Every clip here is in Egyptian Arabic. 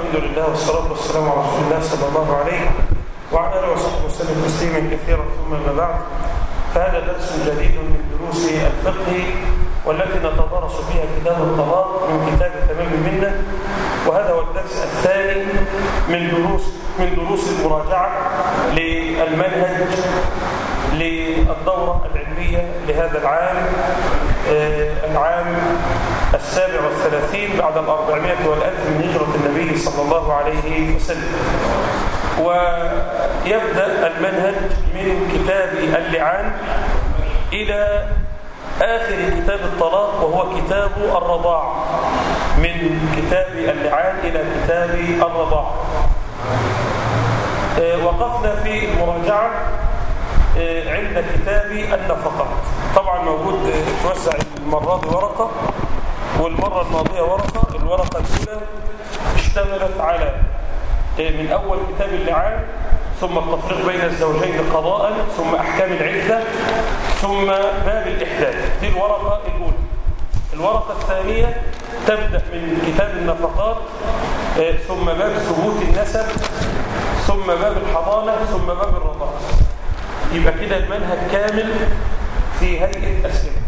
الحمد لله والصلاة والسلام على رسول الله صلى الله عليه وعلى آله وصحبه وسلم تسليما كثيرا ثم ما بعد فهذا درس جديد من دروس الفقه والتي نتدارس فيها كتاب الطلاق من كتاب تمام المنة وهذا هو الدرس الثاني من دروس من دروس المراجعة للمنهج للدورة العلمية لهذا العام آه العام السابع والثلاثين بعد الأربعمائة والألف من هجرة النبي صلى الله عليه وسلم ويبدأ المنهج من كتاب اللعان إلى آخر كتاب الطلاق وهو كتاب الرضاع من كتاب اللعان إلى كتاب الرضاع آه وقفنا في المراجعة آه عند كتاب النفقات طبعا موجود آه توزع المرة دي ورقة والمرة الماضية ورقة الورقة الأولى اشتملت على من أول كتاب اللعان ثم التفريق بين الزوجين قضاء ثم أحكام العدة ثم باب الإحداث دي الورقة الأولى الورقة الثانية تبدأ من كتاب النفقات ثم باب ثبوت النسب ثم باب الحضانة ثم باب الرضاعة يبقى كده المنهج كامل في هيئة أسئلة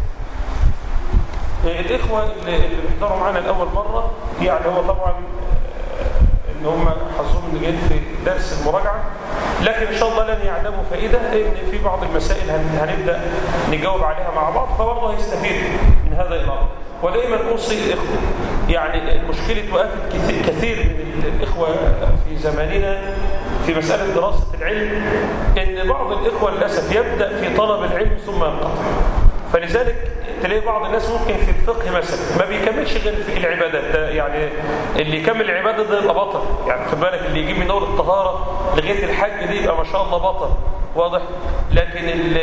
الإخوة اللي بيحضروا معانا لأول مرة يعني هو طبعا ان هم حظهم ان جايين في درس المراجعه لكن ان شاء الله لن يعدموا فائده لان في بعض المسائل هنبدا نجاوب عليها مع بعض فبرضه هيستفيد من هذا الامر ودائما اوصي الاخوه يعني مشكله وقفت كثير, كثير من الاخوه في زماننا في مساله دراسه العلم ان بعض الاخوه للاسف يبدا في طلب العلم ثم ينقطع فلذلك تلاقي بعض الناس ممكن في الفقه مثلا ما بيكملش غير في العبادات ده يعني اللي يكمل العباده ده يبقى بطل يعني خد بالك اللي يجيب من اول الطهاره لغايه الحج دي يبقى ما شاء الله بطل واضح لكن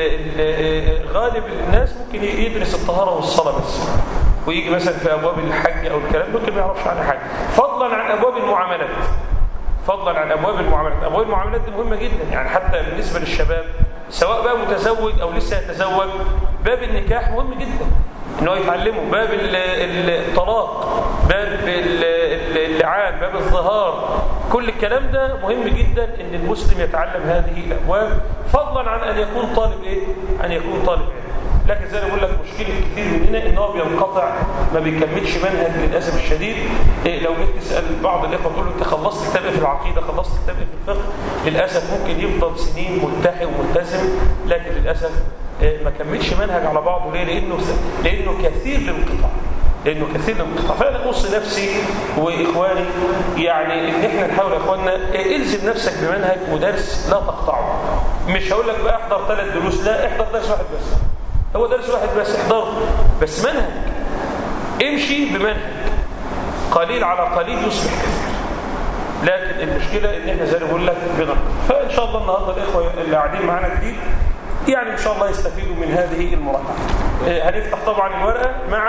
غالب الناس ممكن يدرس الطهاره والصلاه بس ويجي مثلا في ابواب الحج او الكلام ممكن ما يعرفش عنها حاجه فضلا عن ابواب المعاملات فضلا عن ابواب المعاملات ابواب المعاملات دي مهمه جدا يعني حتى بالنسبه للشباب سواء بقى متزوج او لسه يتزوج باب النكاح مهم جدا ان هو يتعلمه باب الطلاق باب اللعان باب الظهار كل الكلام ده مهم جدا ان المسلم يتعلم هذه الابواب فضلا عن ان يكون طالب ايه ان يكون طالب علم لكن زي ما بقول لك مشكله كتير مننا ان هو بينقطع ما بيكملش منهج للاسف الشديد إيه لو جيت تسال بعض الاخوه تقول له انت خلصت كتاب في العقيده خلصت كتاب في الفقه للاسف ممكن يفضل سنين ملتحي وملتزم لكن للاسف إيه ما كملش منهج على بعضه ليه لانه لانه كثير للانقطاع لانه كثير للانقطاع فانا اوصي نفسي واخواني يعني ان احنا نحاول يا اخواننا الزم نفسك بمنهج ودرس لا تقطعه مش هقول لك بقى احضر ثلاث دروس لا احضر درس واحد بس هو درس واحد بس احضره بس منهج امشي بمنهج قليل على قليل يصبح كثير لكن المشكلة ان احنا زي ما بقول لك بنقل فان شاء الله النهارده الاخوه اللي قاعدين معانا جديد يعني ان شاء الله يستفيدوا من هذه المراجعه هنفتح طبعا الورقه مع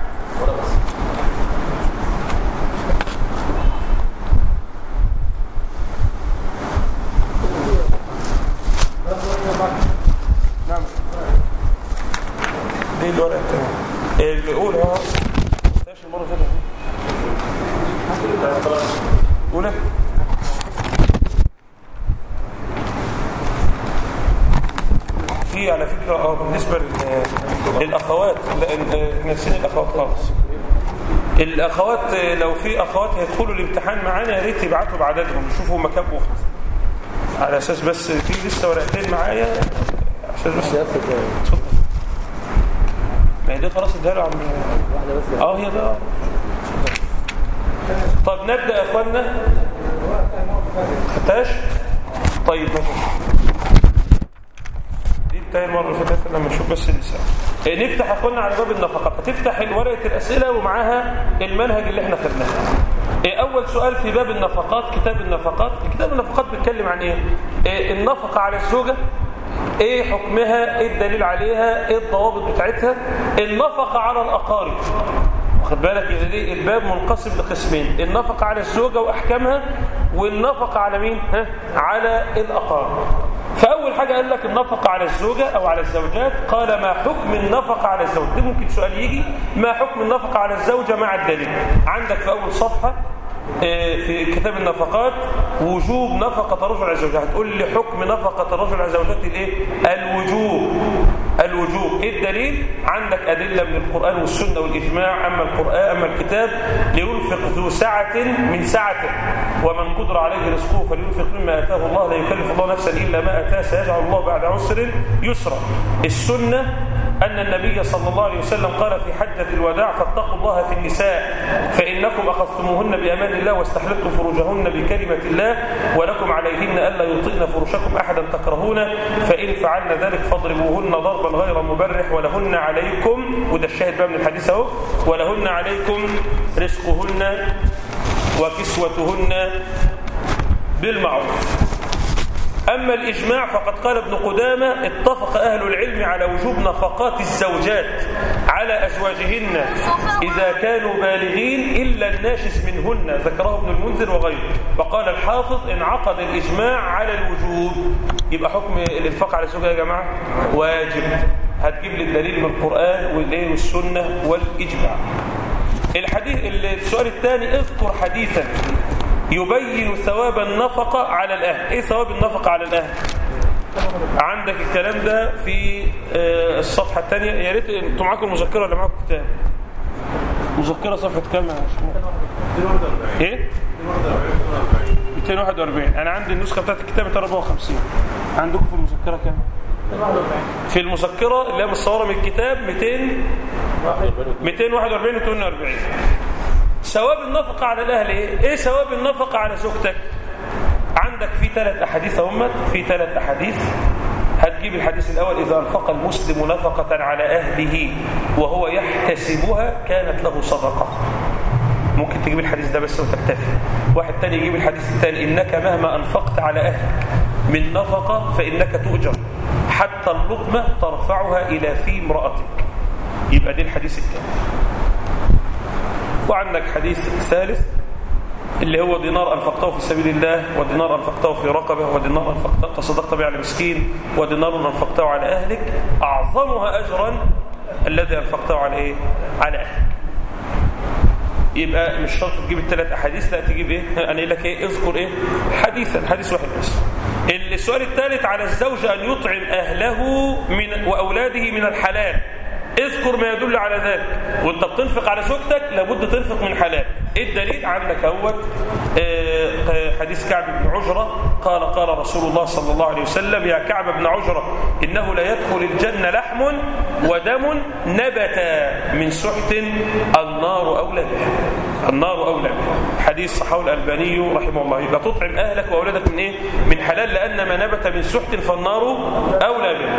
نعم دي الورقه الثانيه الاولى اهو ايش المره اللي فاتت اولى في على فكره اه بالنسبه للاخوات ناسين الاخوات خالص الاخوات لو في اخوات هيدخلوا الامتحان معانا يا ريت يبعتوا بعددهم يشوفوا مكان اخت على اساس بس في لسه ورقتين معايا عشان بس اتفضل ما هي دي خلاص اديها له عم واحده بس اه هي ده طب نبدا يا اخوانا خدتهاش طيب ماشي دي بتاعي المره اللي فاتت لما نشوف بس اللسان إيه نفتح يا اخوانا على باب النفقات هتفتح ورقه الاسئله ومعاها المنهج اللي احنا خدناه إيه اول سؤال في باب النفقات كتاب النفقات كتاب النفقات بيتكلم عن ايه, إيه النفقه على الزوجه ايه حكمها ايه الدليل عليها ايه الضوابط بتاعتها النفقه على الاقارب واخد بالك ان دي الباب منقسم لقسمين النفقه على الزوجه واحكامها والنفقه على مين ها على الاقارب فاول حاجه قال لك النفقه على الزوجه او على الزوجات قال ما حكم النفقه على الزوج ده ممكن سؤال يجي ما حكم النفقه على الزوجه مع الدليل عندك في اول صفحه في كتاب النفقات وجوب نفقة الرجل على زوجته هتقول لي حكم نفقة الرجل على زوجته الايه الوجوب الوجوب ايه الدليل عندك أدلة من القرآن والسنة والإجماع أما القرآن أما الكتاب لينفق ذو سعة من سعته ومن قدر عليه رزقه فلينفق مما آتاه الله لا يكلف الله نفسا إلا ما آتاه سيجعل الله بعد عسر يسرا السنة أن النبي صلى الله عليه وسلم قال في حجة الوداع فاتقوا الله في النساء فإنكم أخذتموهن بأمان الله واستحللتم فروجهن بكلمة الله ولكم عليهن ألا يطئن فرشكم أحدا تكرهون فإن فعلن ذلك فاضربوهن ضربا غير مبرح ولهن عليكم وده الشاهد بقى من الحديث اهو ولهن عليكم رزقهن وكسوتهن بالمعروف أما الإجماع فقد قال ابن قدامة اتفق أهل العلم على وجوب نفقات الزوجات على أزواجهن إذا كانوا بالغين إلا الناشز منهن ذكره ابن المنذر وغيره وقال الحافظ انعقد الإجماع على الوجوب يبقى حكم الإنفاق على الزوجة يا جماعة واجب هتجيب لي الدليل من القرآن والإيه والسنة والإجماع الحديث السؤال الثاني اذكر حديثا يبين ثواب النفقة على الأهل إيه ثواب النفقة على الأهل عندك الكلام ده في الصفحة الثانية يا ريت انتوا معاكم المذكرة ولا معاكم كتاب مذكرة صفحة كام يا ايه 241 انا عندي النسخة بتاعت الكتاب 54 عندكم في المذكرة كام في المذكرة اللي هي متصورة من الكتاب 200 241 و 242 ثواب النفقة على الأهل إيه؟ إيه ثواب النفقة على زوجتك؟ عندك في ثلاث أحاديث أمت في ثلاث أحاديث هتجيب الحديث الأول إذا أنفق المسلم نفقة على أهله وهو يحتسبها كانت له صدقة ممكن تجيب الحديث ده بس وتكتفي واحد تاني يجيب الحديث الثاني إنك مهما أنفقت على أهلك من نفقة فإنك تؤجر حتى اللقمة ترفعها إلى في امرأتك يبقى دي الحديث الثاني وعندك حديث ثالث اللي هو دينار أنفقته في سبيل الله ودينار أنفقته في رقبة ودينار أنفقته تصدقت به على مسكين ودينار أنفقته على أهلك أعظمها أجرا الذي أنفقته على إيه؟ على أهلك يبقى مش شرط تجيب الثلاث أحاديث لا تجيب إيه أنا قايل لك إيه اذكر إيه حديثا حديث واحد بس السؤال الثالث على الزوج أن يطعم أهله من وأولاده من الحلال اذكر ما يدل على ذلك وانت بتنفق على زوجتك لابد تنفق من حلال ايه الدليل عندك اهوت حديث كعب بن عجرة قال قال رسول الله صلى الله عليه وسلم يا كعب بن عجرة إنه لا يدخل الجنة لحم ودم نبت من سحت النار أولى به النار أولى به حديث صحاوي الألباني رحمه الله يبقى تطعم أهلك وأولادك من إيه؟ من حلال لأن ما نبت من سحت فالنار أولى به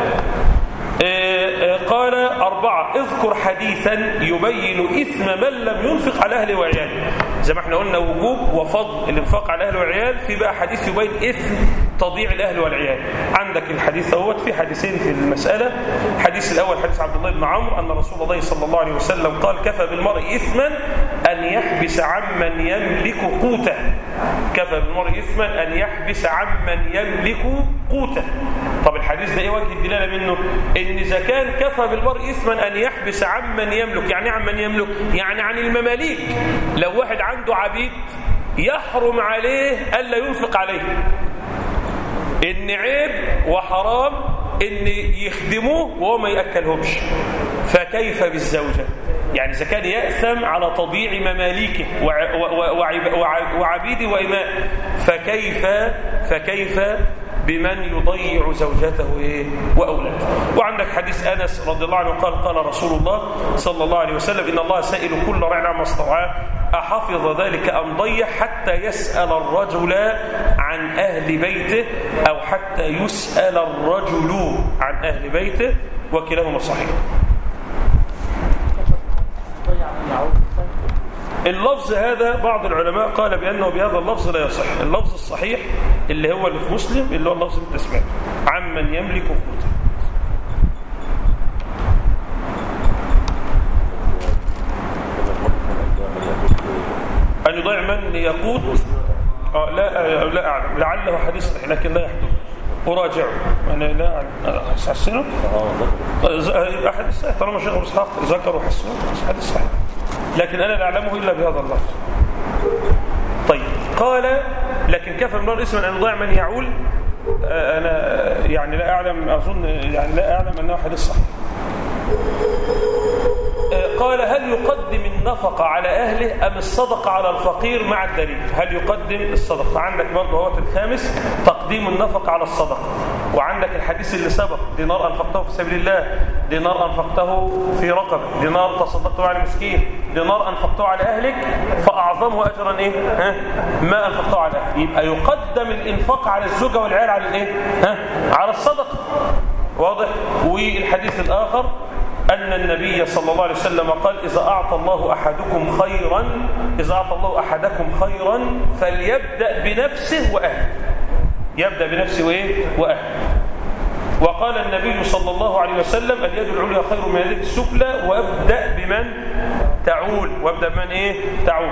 قال أربعة اذكر حديثا يبين إثم من لم ينفق على أهله وعياله زي ما احنا قلنا وجوب وفضل الانفاق على أهله وعيال في بقى حديث يبين إثم تضييع الأهل والعيال عندك الحديث اهوت في حديثين في المسألة الحديث الأول حديث عبد الله بن عمرو أن رسول الله صلى الله عليه وسلم قال كفى بالمرء إثما أن يحبس عمن يملك قوته كفى بالمرء إثما أن يحبس عمن يملك قوته طب الحديث ده ايه وجه الدلاله منه ان اذا كان كفى بالمرء اثما ان يحبس عمن يملك يعني عمن يملك يعني عن المماليك لو واحد عنده عبيد يحرم عليه الا ينفق عليه ان عيب وحرام ان يخدموه وهو ما ياكلهمش فكيف بالزوجه يعني إذا كان يأثم على تضييع مماليكه وعبيده وإماء فكيف فكيف بمن يضيع زوجته إيه؟ وأولاده وعندك حديث أنس رضي الله عنه قال قال رسول الله صلى الله عليه وسلم إن الله سائل كل راع عما استطاع أحفظ ذلك أم ضيع حتى يسأل الرجل عن أهل بيته أو حتى يسأل الرجل عن أهل بيته وكلاهما صحيح اللفظ هذا بعض العلماء قال بأنه بهذا اللفظ لا يصح اللفظ الصحيح اللي هو اللي في مسلم اللي هو اللفظ اللي انت سمعته عمن يملك قوته أن يضيع من يقود آه لا لا أعلم لعله حديث صحيح لكن لا يحدث أراجعه أنا لا أعلم أحسنه أحد صحيح طالما شيخ أبو إسحاق ذكر وحسنه حديث صحيح لكن أنا لا أعلمه إلا بهذا اللفظ طيب قال لكن كفى من اسما أن يضيع من يعول آه، أنا يعني لا أعلم أظن يعني لا أعلم أنه حديث صحيح آه، قال هل يقدم النفقة على أهله أم الصدقة على الفقير مع الدليل هل يقدم الصدقة عندك برضه هو الخامس تقديم النفقة على الصدقة وعندك الحديث اللي سبق دينار أنفقته في سبيل الله دينار أنفقته في رقب دينار تصدقته على مسكين دينار أنفقته على أهلك فأعظمه أجرا إيه ها؟ ما أنفقته على أهلك يبقى يقدم الإنفاق على الزوجة والعيال على الإيه ها؟ على الصدقة واضح والحديث الآخر أن النبي صلى الله عليه وسلم قال إذا أعطى الله أحدكم خيرا إذا أعطى الله أحدكم خيرا فليبدأ بنفسه وأهله يبدأ بنفسه وإيه وأهله وقال النبي صلى الله عليه وسلم اليد العليا خير من اليد السفلى وابدأ بمن تعول وابدأ بمن إيه تعول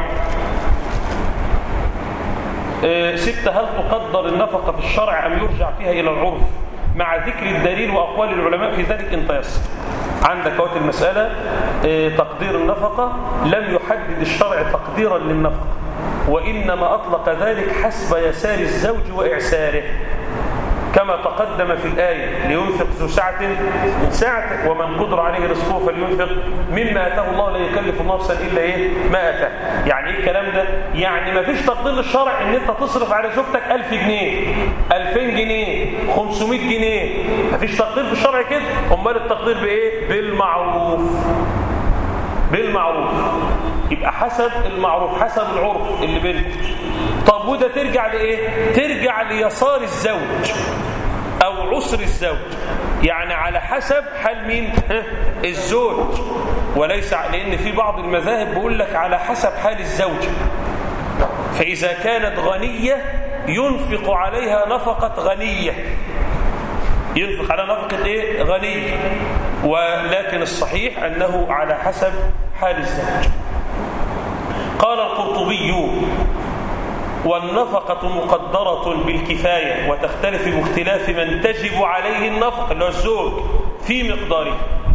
إيه ستة هل تقدر النفقة في الشرع أم يرجع فيها إلى العرف مع ذكر الدليل وأقوال العلماء في ذلك إن تيسر عندك وقت المسألة إيه تقدير النفقة لم يحدد الشرع تقديرا للنفقة وإنما أطلق ذلك حسب يسار الزوج وإعساره كما تقدم في الآية لينفق ذو سعة من سعته ومن قدر عليه رزقه فلينفق مما أتاه الله لا يكلف الله نفسا إلا إيه ما أتاه يعني إيه الكلام ده يعني ما فيش تقدير للشرع إن أنت تصرف على زوجتك 1000 جنيه 2000 جنيه 500 جنيه ما فيش تقدير في الشرع كده أمال التقدير بإيه بالمعروف بالمعروف يبقى حسب المعروف حسب العرف اللي بينكم طب وده ترجع لإيه ترجع ليسار الزوج أو عسر الزوج يعني على حسب حال مين ها؟ الزوج وليس لأن في بعض المذاهب بيقول لك على حسب حال الزوج فإذا كانت غنية ينفق عليها نفقة غنية ينفق على نفقة إيه؟ غنية ولكن الصحيح أنه على حسب حال الزوج قال القرطبي والنفقة مقدرة بالكفاية وتختلف باختلاف من تجب عليه النفقة اللي هو الزوج في مقداره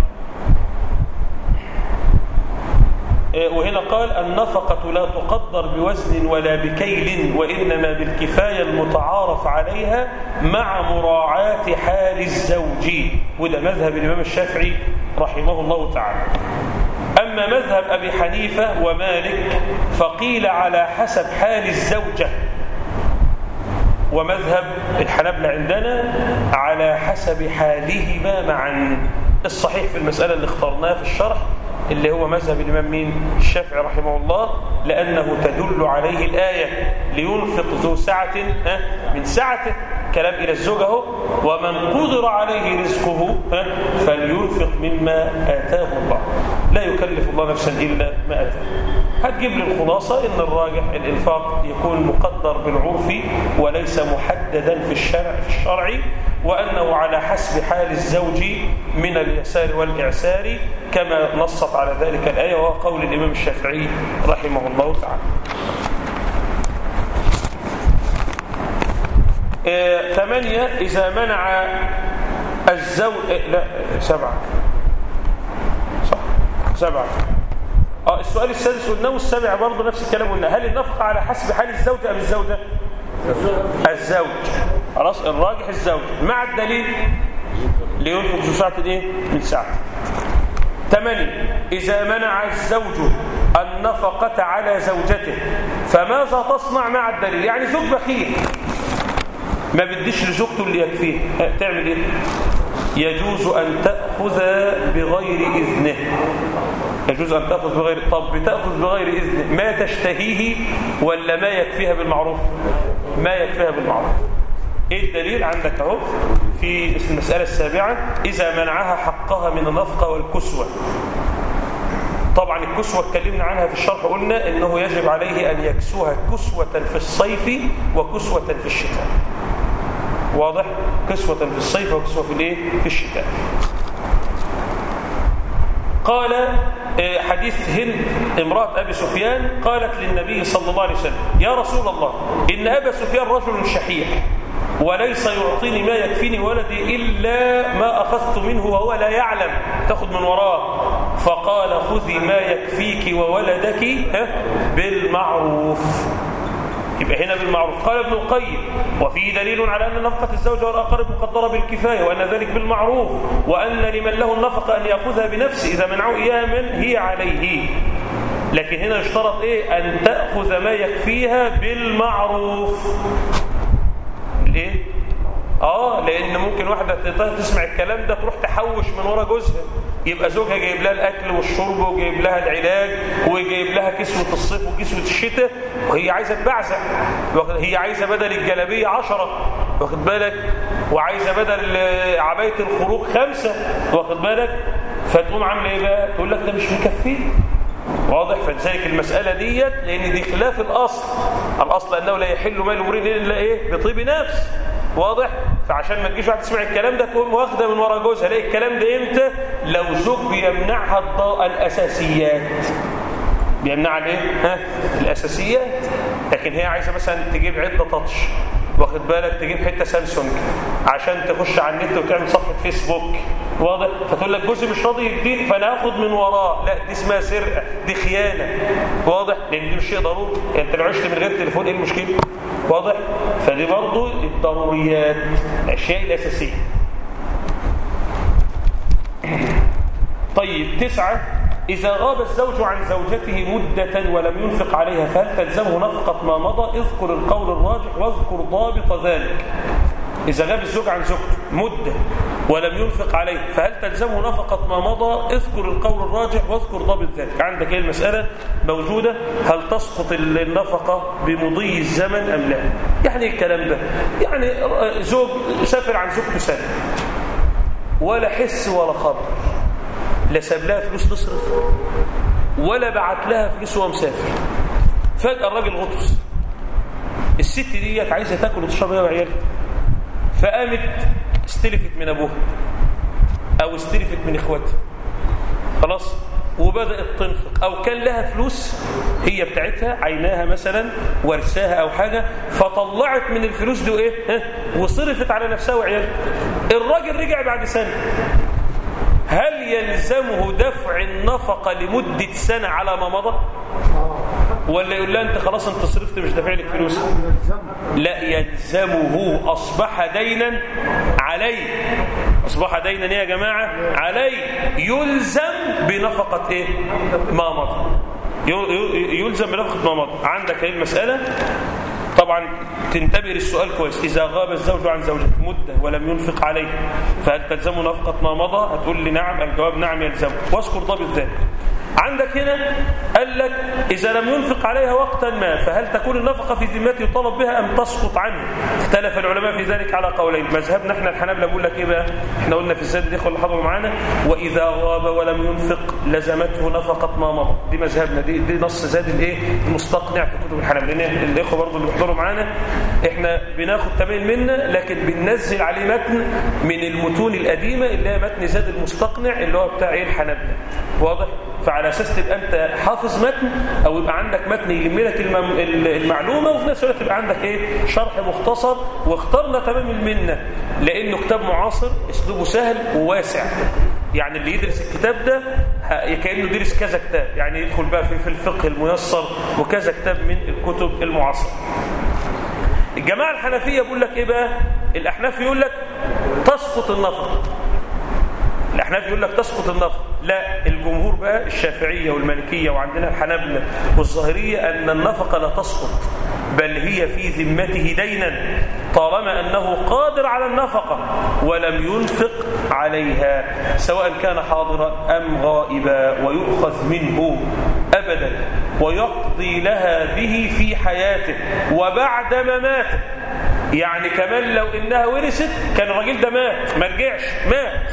وهنا قال النفقة لا تقدر بوزن ولا بكيل وإنما بالكفاية المتعارف عليها مع مراعاة حال الزوج وده مذهب الإمام الشافعي رحمه الله تعالى أما مذهب أبي حنيفة ومالك فقيل على حسب حال الزوجة ومذهب الحنبل عندنا على حسب حالهما معا الصحيح في المسألة اللي اخترناها في الشرح اللي هو مذهب الإمام مين الشافعي رحمه الله لأنه تدل عليه الآية لينفق ذو سعة من سعته كلام إلى الزوج اهو ومن قدر عليه رزقه فلينفق مما آتاه الله لا يكلف الله نفسا إلا ما آتاه هتجيب لي الخلاصة إن الراجح الإنفاق يكون مقدر بالعرف وليس محددا في الشرع في الشرع وأنه على حسب حال الزوج من اليسار والإعسار كما نصت على ذلك الآية وهو قول الإمام الشافعي رحمه الله تعالى آه، ثمانية إذا منع الزوج آه، لا سبعة صح سبعة اه السؤال السادس قلناه والسابع برضه نفس الكلام قلنا هل النفقة على حسب حال الزوج أم الزوجة الزوج خلاص الراجح الزوج مع الدليل لينفق ذو ساعة ايه من ساعة ثمانية إذا منع الزوج النفقة على زوجته فماذا تصنع مع الدليل يعني زوج بخيل ما بديش لزوجته اللي يكفيه تعمل ايه يجوز أن تأخذ بغير إذنه يجوز أن تأخذ بغير طب بتأخذ بغير إذنه ما تشتهيه ولا ما يكفيها بالمعروف ما يكفيها بالمعروف ايه الدليل عندك اهو في المسألة السابعة إذا منعها حقها من النفقة والكسوة طبعا الكسوة اتكلمنا عنها في الشرح قلنا انه يجب عليه ان يكسوها كسوة في الصيف وكسوة في الشتاء واضح كسوة في الصيف وكسوة في الايه في الشتاء قال حديث هند امرأة أبي سفيان قالت للنبي صلى الله عليه وسلم يا رسول الله إن أبا سفيان رجل شحيح وليس يعطيني ما يكفيني ولدي إلا ما أخذت منه وهو لا يعلم تأخذ من وراه فقال خذي ما يكفيك وولدك بالمعروف يبقى هنا بالمعروف قال ابن القيم وفيه دليل على أن نفقة الزوج والأقارب مقدرة بالكفاية وأن ذلك بالمعروف وأن لمن له النفقة أن يأخذها بنفسه إذا منعوا إياها من هي عليه لكن هنا يشترط إيه أن تأخذ ما يكفيها بالمعروف ليه؟ آه لأن ممكن واحدة تسمع الكلام ده تروح تحوش من ورا جوزها يبقى زوجها جايب لها الأكل والشرب وجايب لها العلاج وجايب لها كسوة الصيف وكسوة الشتاء وهي عايزة تبعزق هي عايزة بدل الجلابية عشرة واخد بالك وعايزة بدل عباية الخروج خمسة واخد بالك فتقوم عاملة ايه بقى تقول لك ده مش مكفيه واضح فلذلك المسألة ديت لأن دي خلاف الأصل الأصل أنه لا يحل مال امرئ إلا إيه بطيب نفس واضح فعشان ما تجيش واحد تسمع الكلام ده تقوم واخده من ورا جوزها ليه الكلام ده امتى لو زوج بيمنعها الضاء الاساسيات بيمنعها الايه ها الاساسيات لكن هي عايزه مثلا تجيب عده تاتش واخد بالك تجيب حته سامسونج عشان تخش على النت وتعمل صفحه فيسبوك واضح فتقول لك جوزي مش راضي يديني فانا هاخد من وراه لا دي اسمها سرقه دي خيانه واضح لان دي مش شيء ضروري يعني انت لو عشت من غير تليفون ايه المشكله واضح فدي برضو الضروريات الاشياء الاساسيه طيب تسعة إذا غاب الزوج عن زوجته مدة ولم ينفق عليها فهل تلزمه نفقة ما مضى اذكر القول الراجح واذكر ضابط ذلك إذا غاب الزوج عن زوجته مدة ولم ينفق عليه فهل تلزمه نفقة ما مضى اذكر القول الراجح واذكر ضابط ذلك عندك ايه المسألة موجودة هل تسقط النفقة بمضي الزمن أم لا يعني الكلام ده يعني زوج سافر عن زوجته سنة ولا حس ولا خبر لا ساب لها فلوس تصرف ولا بعت لها فلوس وهو مسافر فجأة الراجل غطس الست ديت عايزة تاكل وتشرب هي وعيالها فقامت استلفت من ابوها او استلفت من اخواتها خلاص وبدات تنفق او كان لها فلوس هي بتاعتها عيناها مثلا ورثاها او حاجه فطلعت من الفلوس دي وايه ها وصرفت على نفسها وعيالها الراجل رجع بعد سنه هل يلزمه دفع النفقه لمده سنه على ما مضى ولا يقول لها انت خلاص انت صرفت مش دافع لك فلوس لا يلزمه اصبح دينا عليه اصبح دينا ايه يا جماعه عليه يلزم بنفقه ايه ما مضى يلزم بنفقه ما مضى عندك ايه المساله طبعا تنتبه للسؤال كويس إذا غاب الزوج عن زوجته مدة ولم ينفق عليه فهل تلزمه نفقة ما مضى هتقول لي نعم الجواب نعم يلزمه واذكر ضابط ذلك عندك هنا قال لك إذا لم ينفق عليها وقتا ما فهل تكون النفقة في ذمته يطالب بها أم تسقط عنه اختلف العلماء في ذلك على قولين مذهبنا احنا الحنابلة بيقول لك إيه بقى احنا قلنا في الزاد الإخوة اللي حضروا معانا وإذا غاب ولم ينفق لزمته نفقة ما مضى دي مذهبنا دي, دي نص زاد الايه المستقنع في كتب الحنابلة لأن الإخوة برضه اللي بيحضروا معانا احنا بناخد تمام منا لكن بننزل عليه متن من المتون القديمة اللي هي متن زاد المستقنع اللي هو بتاع ايه الحنابلة واضح فعلى اساس تبقى انت حافظ متن او يبقى عندك متن يلم لك المعلومه وفي نفس الوقت يبقى عندك ايه شرح مختصر واخترنا تمام المنه لانه كتاب معاصر اسلوبه سهل وواسع يعني اللي يدرس الكتاب ده كانه درس كذا كتاب يعني يدخل بقى في الفقه الميسر وكذا كتاب من الكتب المعاصره الجماعه الحنفيه بيقول لك ايه بقى الاحناف يقول لك تسقط النفقه الأحناف يقول لك تسقط النفقة لا الجمهور بقى الشافعية والمالكية وعندنا الحنابلة والظاهرية أن النفقة لا تسقط بل هي في ذمته دينا طالما أنه قادر على النفقة ولم ينفق عليها سواء كان حاضرا أم غائبا ويؤخذ منه أبدا ويقضي لها به في حياته وبعد مماته يعني كمان لو إنها ورثت كان الراجل ده مات ما رجعش مات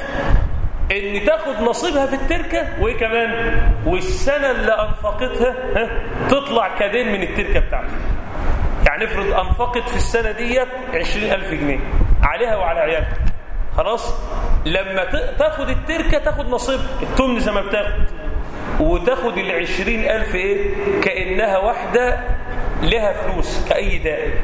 ان تاخد نصيبها في التركة وايه كمان والسنة اللي انفقتها ها تطلع كدين من التركة بتاعتها يعني افرض انفقت في السنة ديت عشرين الف جنيه عليها وعلى عيالها خلاص لما تاخد التركة تاخد نصيبها التمن زي ما بتاخد وتاخد العشرين ألف إيه كأنها واحدة لها فلوس كأي دائم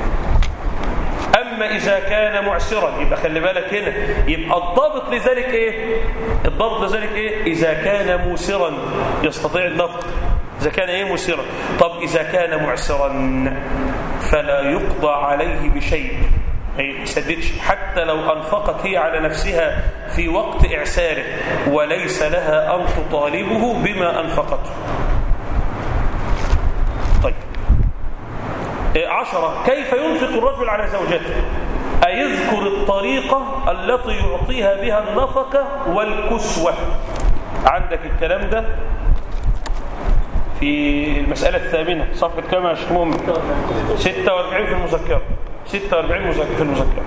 أما إذا كان معسرا يبقى خلي بالك هنا يبقى الضابط لذلك إيه الضابط لذلك إيه إذا كان موسرا يستطيع النفق إذا كان إيه موسرا طب إذا كان معسرا فلا يقضى عليه بشيء ما يسددش حتى لو أنفقت هي على نفسها في وقت إعساره وليس لها أن تطالبه بما أنفقته طيب عشرة كيف ينفق الرجل على زوجته أيذكر الطريقة التي يعطيها بها النفقة والكسوة عندك الكلام ده في المسألة الثامنة صفحة كام يا شيخ مؤمن 46 في المذكرة 46 في المذكرة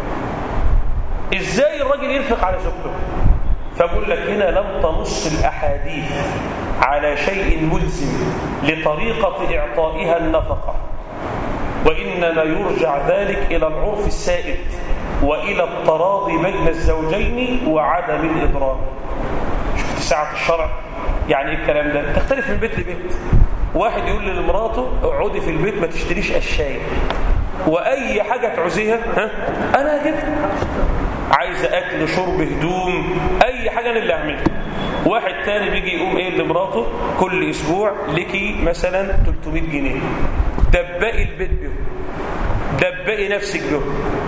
ازاي الراجل ينفق على زوجته فبقول لك هنا لم تنص الأحاديث على شيء ملزم لطريقة إعطائها النفقة وإنما يرجع ذلك إلى العرف السائد وإلى التراضي بين الزوجين وعدم الإضرار شفت ساعة الشرع يعني ايه الكلام ده تختلف من بيت لبيت واحد يقول لمراته اقعدي في البيت ما تشتريش اشياء واي حاجه تعوزيها ها انا هجيب عايزه اكل شرب هدوم اي حاجه انا اللي اعملها واحد تاني بيجي يقوم ايه لمراته كل اسبوع لكي مثلا 300 جنيه دبقي البيت بهم دبقي نفسك بهم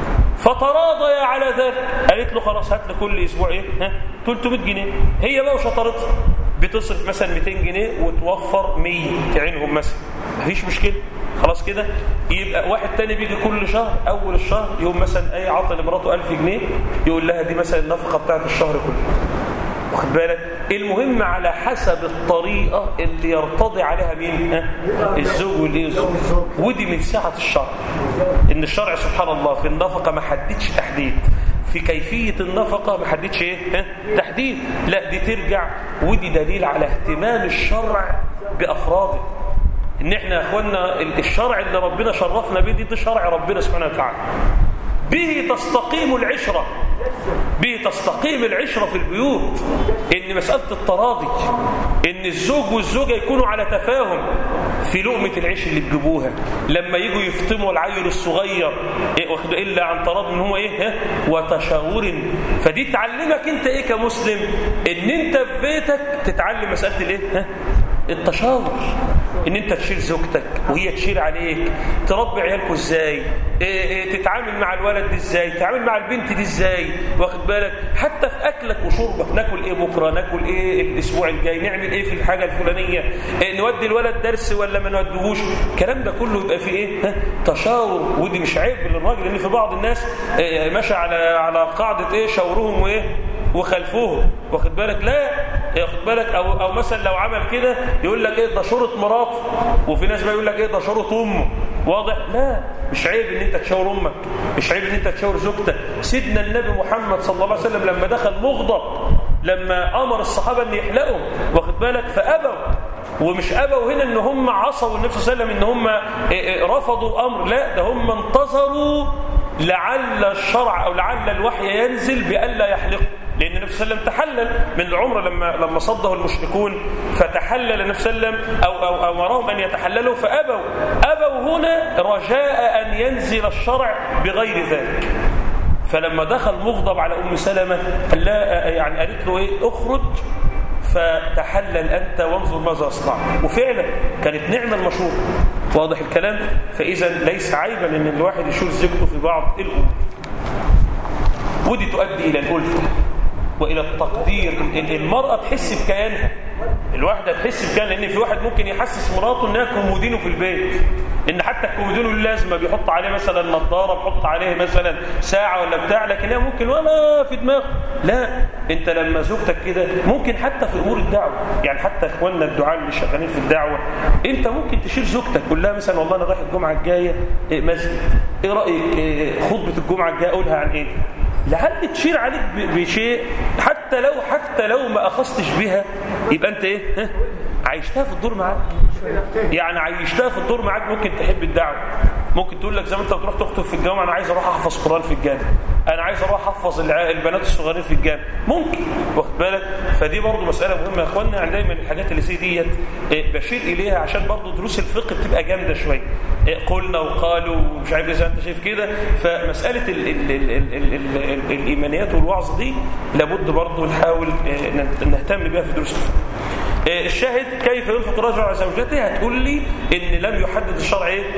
فتراضي على ذلك قالت له خلاص هات لي كل اسبوع ايه ها 300 جنيه هي بقى وشطارتها بتصرف مثلا 200 جنيه وتوفر 100 تعينهم مثلا مفيش مشكله خلاص كده يبقى واحد تاني بيجي كل شهر اول الشهر يقوم مثلا اي عطى لمراته 1000 جنيه يقول لها دي مثلا النفقه بتاعت الشهر كله واخد بالك المهم على حسب الطريقة اللي يرتضي عليها مين ها؟ الزوج والايه الزوج ودي من سعة الشرع ان الشرع سبحان الله في النفقة ما حددش تحديد في كيفية النفقة ما حددش ايه ها؟ تحديد لا دي ترجع ودي دليل على اهتمام الشرع بأفراده ان احنا يا اخوانا الشرع اللي ربنا شرفنا به دي, دي شرع ربنا سبحانه وتعالى به تستقيم العشرة به تستقيم العشرة في البيوت ان مسألة التراضي ان الزوج والزوجة يكونوا على تفاهم في لقمة العيش اللي بيجيبوها لما يجوا يفطموا العيل الصغير إيه الا عن تراضي ان هو ايه ها وتشاور فدي تعلمك انت ايه كمسلم ان انت في بيتك تتعلم مسألة الايه ها التشاور ان انت تشيل زوجتك وهي تشيل عليك تربي عيالكم ازاي إيه إيه تتعامل مع الولد دي ازاي تتعامل مع البنت دي ازاي واخد بالك حتى في اكلك وشربك ناكل ايه بكره ناكل ايه الاسبوع الجاي نعمل ايه في الحاجه الفلانيه إيه نودي الولد درس ولا ما نوديهوش الكلام ده كله يبقى فيه ايه ها تشاور ودي مش عيب للراجل لان في بعض الناس إيه ماشي على على قاعده ايه شاورهم وايه وخلفوه واخد بالك لا ياخد بالك او او مثلا لو عمل كده يقول لك ايه ده شورة مراته وفي ناس بقى يقول لك ايه ده شورة امه واضح لا مش عيب ان انت تشاور امك مش عيب ان انت تشاور زوجتك سيدنا النبي محمد صلى الله عليه وسلم لما دخل مغضب لما امر الصحابه ان يحلقوا واخد بالك فابوا ومش ابوا هنا ان هم عصوا النبي صلى الله عليه وسلم ان هم رفضوا امر لا ده هم انتظروا لعل الشرع او لعل الوحي ينزل بالا يحلقوا لأن النبي صلى الله عليه وسلم تحلل من العمرة لما لما صده المشركون فتحلل النبي صلى الله عليه وسلم أو, أو أمرهم أن يتحللوا فأبوا أبوا هنا رجاء أن ينزل الشرع بغير ذلك فلما دخل مغضب على أم سلمة قال لا يعني قالت له إيه اخرج فتحلل أنت وانظر ماذا أصنع وفعلا كانت نعمة المشهور واضح الكلام فإذا ليس عيبا أن الواحد يشوف زوجته في بعض الأمور ودي تؤدي إلى الألفة وإلى التقدير المرأة تحس بكيانها الواحدة تحس بكيان لأن في واحد ممكن يحسس مراته إنها كومودينه في البيت إن حتى الكومودينه له لازمة بيحط عليه مثلا نظارة بيحط عليه مثلا ساعة ولا بتاع لكن هي ممكن ولا في دماغه لا أنت لما زوجتك كده ممكن حتى في أمور الدعوة يعني حتى إخواننا الدعاء اللي شغالين في الدعوة أنت ممكن تشيل زوجتك قول لها مثلا والله أنا رايح الجمعة الجاية مسجد إيه رأيك إيه خطبة الجمعة الجاية أقولها عن إيه لعل تشير عليك بشيء حتى لو حتى لو ما اخذتش بها يبقى انت ايه ها؟ عايشتها في الدور معاك يعني عايشتها في الدور معاك ممكن تحب الدعوه ممكن تقول لك زي ما انت بتروح تخطب في الجامعه انا عايز اروح احفظ قران في الجامع انا عايز اروح احفظ البنات الصغيرين في الجامع ممكن واخد بالك فدي برضو مساله مهمه يا اخوانا يعني دايما الحاجات اللي زي ديت بشير اليها عشان برضو دروس الفقه بتبقى جامده شويه قلنا وقالوا ومش عارف اذا انت شايف كده فمساله ال ال ال ال ال ال ال الايمانيات والوعظ دي لابد برضو نحاول نهتم بها في دروس الفقه الشاهد كيف ينفق الرجل على زوجته هتقول لي ان لم يحدد الشرع ايه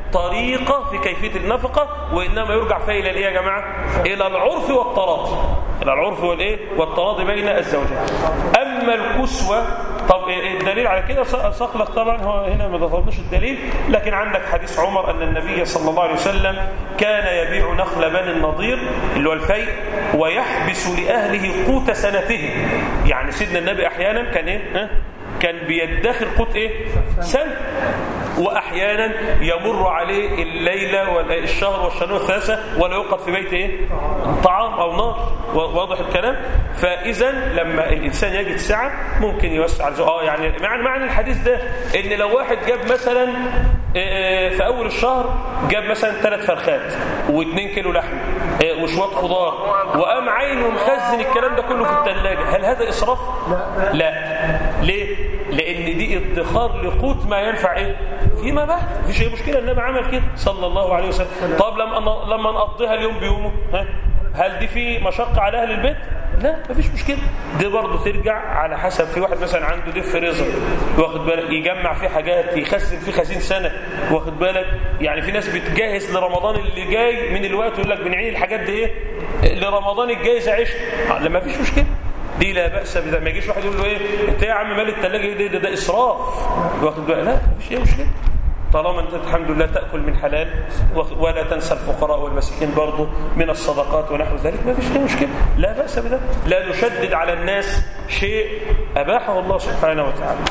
طريقة في كيفية النفقة وإنما يرجع فيها إلى الإيه يا جماعة إلى العرف والتراضي إلى العرف والإيه والتراضي بين الزوجين أما الكسوة طب الدليل على كده صقلك طبعا هو هنا ما ضربناش الدليل لكن عندك حديث عمر أن النبي صلى الله عليه وسلم كان يبيع نخل بني النضير اللي هو الفيء ويحبس لأهله قوت سنتهم يعني سيدنا النبي أحيانا كان إيه ها؟ كان بيدخر قوت إيه سنة وأحيانا يمر عليه الليلة والشهر والشهر والثلاثة ولا يوقف في بيته إيه؟ طعام أو نار واضح الكلام فإذا لما الإنسان يجد ساعة ممكن يوسع اه يعني معنى معنى الحديث ده إن لو واحد جاب مثلا في أول الشهر جاب مثلا ثلاث فرخات واثنين كيلو لحم وشوية خضار وقام عينه مخزن الكلام ده كله في الثلاجة هل هذا إسراف؟ لا لا ليه؟ لأن دي ادخار لقوت ما ينفع إيه؟ فيما بعد مفيش أي مشكلة النبي عمل كده صلى الله عليه وسلم طب لما لما نقضيها اليوم بيومه ها؟ هل دي في مشقة على أهل البيت؟ لا مفيش مشكلة دي برضه ترجع على حسب في واحد مثلا عنده ديف فريزر واخد بالك يجمع فيه حاجات يخزن فيه خزين سنة واخد بالك يعني في ناس بتجهز لرمضان اللي جاي من الوقت يقول لك بنعين الحاجات دي ايه لرمضان الجاي عيش لا مفيش مشكلة دي لا بأس بذا ما يجيش واحد يقول له ايه انت يا عم مال الثلاجه ده, ده, ده اسراف واخد بالك لا مفيش اي مشكله طالما انت الحمد لله تأكل من حلال ولا تنسى الفقراء والمساكين برضه من الصدقات ونحو ذلك ما فيش اي مشكله لا بأس بذلك لا نشدد على الناس شيء أباحه الله سبحانه وتعالى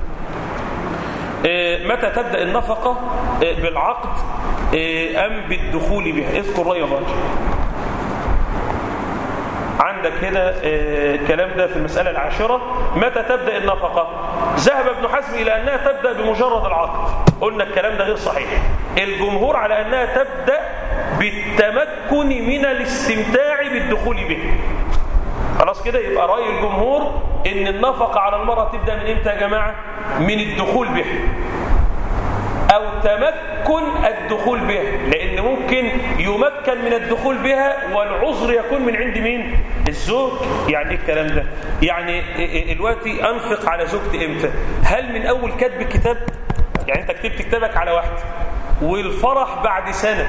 متى تبدأ النفقة بالعقد أم بالدخول بها اذكر رأي الله عندك هنا الكلام ده في المسألة العاشرة متى تبدأ النفقة ذهب ابن حزم إلى أنها تبدأ بمجرد العقد قلنا الكلام ده غير صحيح الجمهور على أنها تبدأ بالتمكن من الاستمتاع بالدخول به خلاص كده يبقى رأي الجمهور ان النفقة على المرأة تبدأ من امتى يا جماعة من الدخول به أو تمكن الدخول بها لأن ممكن يمكن من الدخول بها والعذر يكون من عند مين؟ الزوج يعني إيه الكلام ده؟ يعني دلوقتي أنفق على زوجتي إمتى؟ هل من أول كتب الكتاب؟ يعني أنت كتبت كتابك على واحد والفرح بعد سنة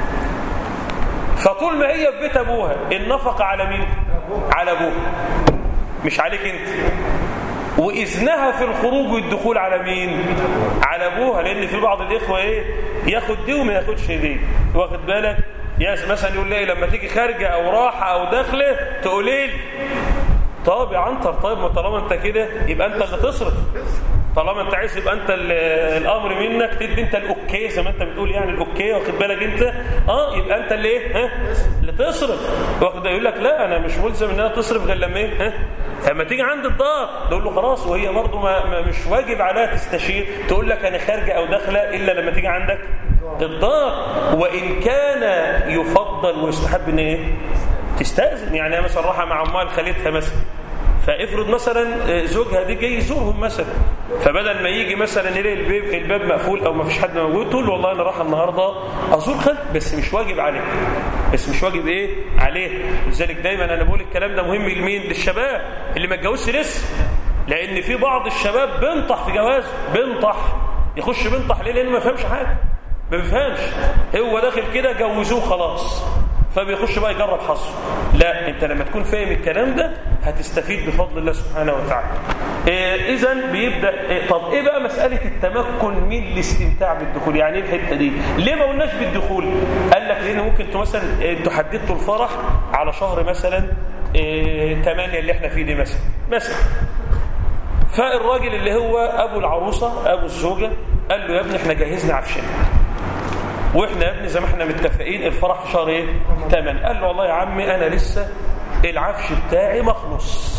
فطول ما هي في بيت أبوها النفقة على مين؟ على أبوها مش عليك أنت وإذنها في الخروج والدخول على مين على أبوها لأن في بعض الإخوة إيه ياخد دي وما ياخدش دي واخد بالك ياس مثلا يقول لي لما تيجي خارجة أو راحة أو داخلة تقولي لي طب يا عنتر طيب ما طالما أنت كده يبقى أنت اللي تصرف طالما انت عايز يبقى انت الامر منك تدي انت الاوكي زي ما انت بتقول يعني الاوكي واخد بالك انت اه يبقى انت اللي ايه ها اللي تصرف واخد يقول لك لا انا مش ملزم ان انا تصرف غير لما ايه ها لما تيجي عند الدار تقول له خلاص وهي برضه ما, ما مش واجب عليها تستشير تقول لك انا خارجه او داخله الا لما تيجي عندك الدار وان كان يفضل ويستحب ان ايه تستاذن يعني مثلا راحه مع امال خالتها مثلا فافرض مثلا زوجها دي جاي يزورهم مثلا فبدل ما يجي مثلا يلاقي الباب, الباب مقفول او ما فيش حد موجود تقول له والله انا رايح النهارده ازور خالتي بس مش واجب عليه بس مش واجب ايه عليه لذلك دايما انا بقول الكلام ده مهم لمين للشباب اللي ما اتجوزش لسه لان في بعض الشباب بينطح في جوازه بينطح يخش بينطح ليه لانه ما فهمش حاجه ما بيفهمش هو داخل كده جوزوه خلاص فبيخش بقى يجرب حظه لا انت لما تكون فاهم الكلام ده هتستفيد بفضل الله سبحانه وتعالى إيه اذا بيبدا إيه طب ايه بقى مساله التمكن من الاستمتاع بالدخول يعني ايه الحته دي ليه ما قلناش بالدخول قال لك لان ممكن انتوا مثلا انتوا حددتوا الفرح على شهر مثلا إيه 8 اللي احنا فيه دي مثلا مثلا فالراجل اللي هو ابو العروسه ابو الزوجه قال له يا ابني احنا جهزنا عفشنا واحنا يا ابني زي ما احنا متفقين الفرح في شهر ايه 8 قال له والله يا عمي انا لسه العفش بتاعي مخلص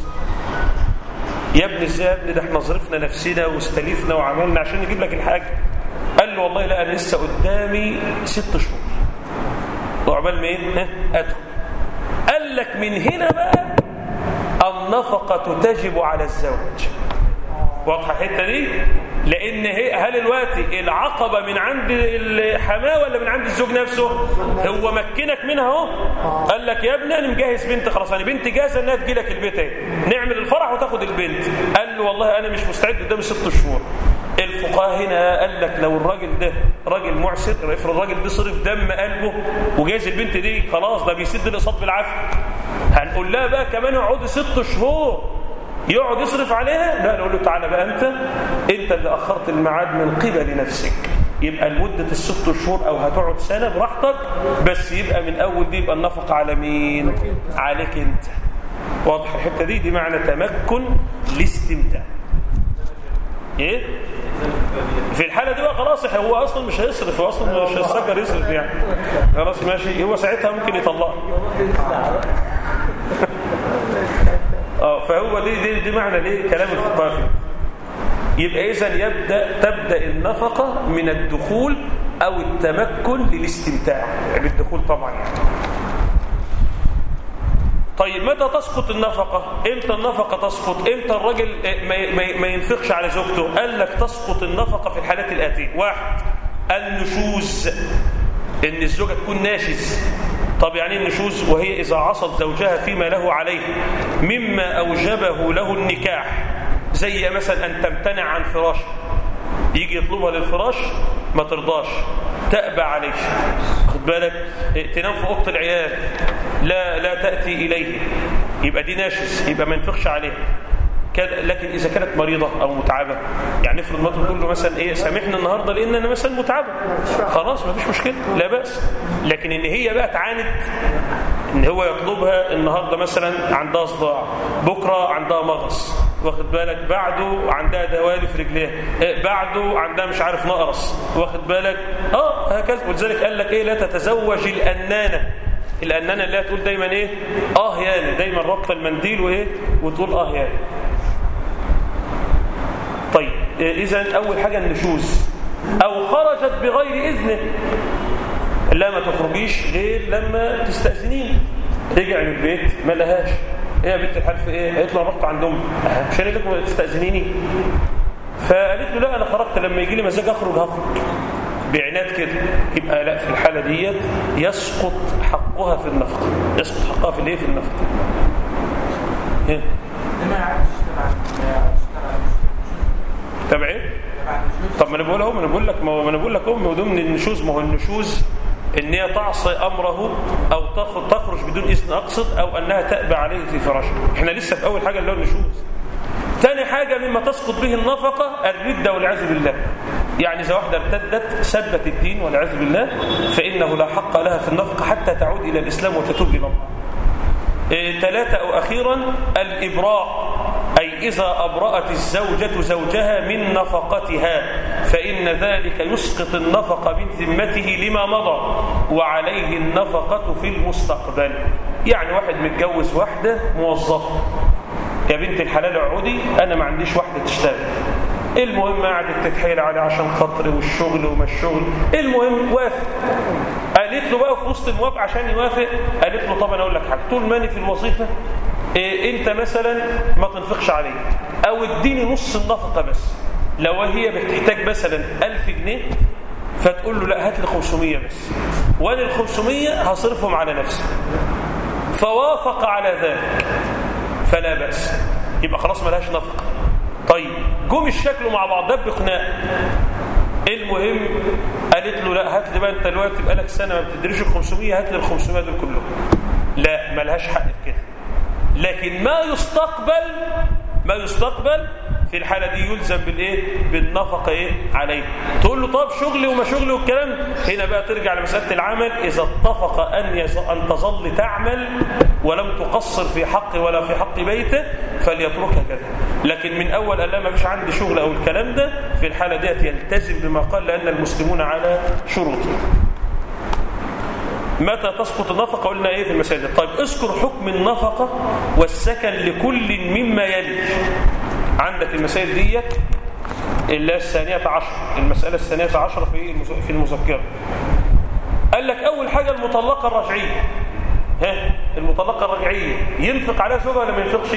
يا ابني ازاي يا ابني ده احنا ظرفنا نفسنا واستلفنا وعملنا عشان نجيب لك الحاجه قال له والله لا انا لسه قدامي ست شهور وعقبال ما ايه ها ادخل قال لك من هنا بقى النفقه تجب على الزوج واضحه الحته دي لان هي هل دلوقتي العقبه من عند الحماه ولا من عند الزوج نفسه هو مكنك منها اهو قال لك يا ابني انا مجهز بنت خلاص انا بنتي جاهزه انها تجي لك البيت اهي نعمل الفرح وتاخد البنت قال له والله انا مش مستعد قدام ست شهور الفقهاء هنا قال لك لو الراجل ده راجل معسر افرض الراجل ده صرف دم قلبه وجايز البنت دي خلاص ده بيسد الاقساط بالعافيه هنقول لها بقى كمان اقعدي ست شهور يقعد يصرف عليها لا نقول له تعالى بقى انت انت اللي اخرت الميعاد من قبل نفسك يبقى لمدة الست شهور او هتقعد سنة براحتك بس يبقى من اول دي يبقى النفقة على مين عليك انت واضح الحتة دي دي معنى تمكن الاستمتاع ايه في الحالة دي بقى خلاص هو اصلا مش هيصرف هو اصلا مش هيستجر يصرف يعني خلاص ماشي هو ساعتها ممكن يطلقها اه فهو دي دي, دي معنى ليه كلام الفقهاء يبقى اذا يبدا تبدا النفقه من الدخول او التمكن للاستمتاع يعني الدخول طبعا يعني. طيب متى تسقط النفقة؟ امتى النفقة تسقط؟ امتى الراجل ما, ما, ما ينفقش على زوجته؟ قال لك تسقط النفقة في الحالات الآتية واحد النشوز ان الزوجة تكون ناشز طب يعني النشوز وهي إذا عصت زوجها فيما له عليه مما أوجبه له النكاح زي مثلا أن تمتنع عن فراش يجي يطلبها للفراش ما ترضاش تأبى عليه خد بالك تنام في أوضة العيال لا لا تأتي إليه يبقى دي ناشز يبقى ما ينفقش عليه كده لكن اذا كانت مريضه او متعبه يعني افرض ما تقول له مثلا ايه سامحنا النهارده لان انا مثلا متعبه خلاص ما فيش مشكله لا باس لكن ان هي بقى تعاند ان هو يطلبها النهارده مثلا عندها صداع بكره عندها مغص واخد بالك بعده عندها دوالي في رجليها إيه بعده عندها مش عارف نقرس واخد بالك اه هكذا ولذلك قال لك ايه لا تتزوج الانانه الانانه اللي تقول دايما ايه اه يعني دايما ربط المنديل وايه وتقول اه يعني طيب اذا اول حاجه النشوز او خرجت بغير اذنه لا ما تخرجيش غير لما تستاذنين رجع من البيت ما لهاش ايه يا بنت الحلف ايه قالت له رحت عند امي مش انا لكم تستاذنيني فقالت له لا انا خرجت لما يجي لي مزاج اخرج هخرج بعناد كده يبقى لا في الحاله ديت يسقط حقها في النفقه يسقط حقها في الايه في النفقه ايه تبع ايه طب ما انا بقول اهو ما انا بقول لك ما انا بقول لك امي وضمن النشوز ما هو النشوز ان هي تعصي امره او تخرج بدون اذن اقصد او انها تأبى عليه في فراشه احنا لسه في اول حاجه اللي هو النشوز ثاني حاجه مما تسقط به النفقه الرده والعياذ بالله يعني اذا واحده ارتدت سبت الدين والعياذ بالله فانه لا حق لها في النفقه حتى تعود الى الاسلام وتتوب الى الله إيه ثلاثة أو أخيرا الإبراء أي إذا أبرأت الزوجة زوجها من نفقتها فإن ذلك يسقط النفقة من ذمته لما مضى وعليه النفقة في المستقبل يعني واحد متجوز واحدة موظفة يا بنت الحلال اقعدي أنا ما عنديش واحدة تشتغل المهم قعدت تتحايل عليه عشان خاطري والشغل وما الشغل المهم وافق قالت له بقى في وسط الموافقه عشان يوافق قالت له طب انا اقول لك حاجه طول ما انا في الوظيفه إيه انت مثلا ما تنفقش علي او اديني نص النفقه بس لو هي بتحتاج مثلا 1000 جنيه فتقول له لا هات لي 500 بس وانا ال 500 هصرفهم على نفسي فوافق على ذلك فلا باس يبقى خلاص ملهاش نفقه طيب جم الشكل مع بعض دب خناق المهم قالت له لا هات لي بقى انت دلوقتي بقالك سنه ما بتدريش ال 500 هات لي ال 500 دول كلهم لا ملهاش حق في كده لكن ما يستقبل ما يستقبل في الحالة دي يلزم بالايه بالنفقة ايه عليه تقول له طب شغلي وما شغلي والكلام هنا بقى ترجع لمسألة العمل إذا اتفق أن, يز... أن تظل تعمل ولم تقصر في حقه ولا في حق بيته فليتركها كذا لكن من أول قال لا ما فيش عندي شغل أو الكلام ده في الحالة ديت يلتزم بما قال لأن المسلمون على شروطه متى تسقط النفقة قلنا ايه في المسائل طيب اذكر حكم النفقة والسكن لكل مما يلي عندك المسائل ديت اللي هي الثانية عشر المسألة الثانية عشر في في المذكرة قال لك أول حاجة المطلقة الرجعية ها المطلقة الرجعية ينفق عليها زوجها ولا ما ينفقش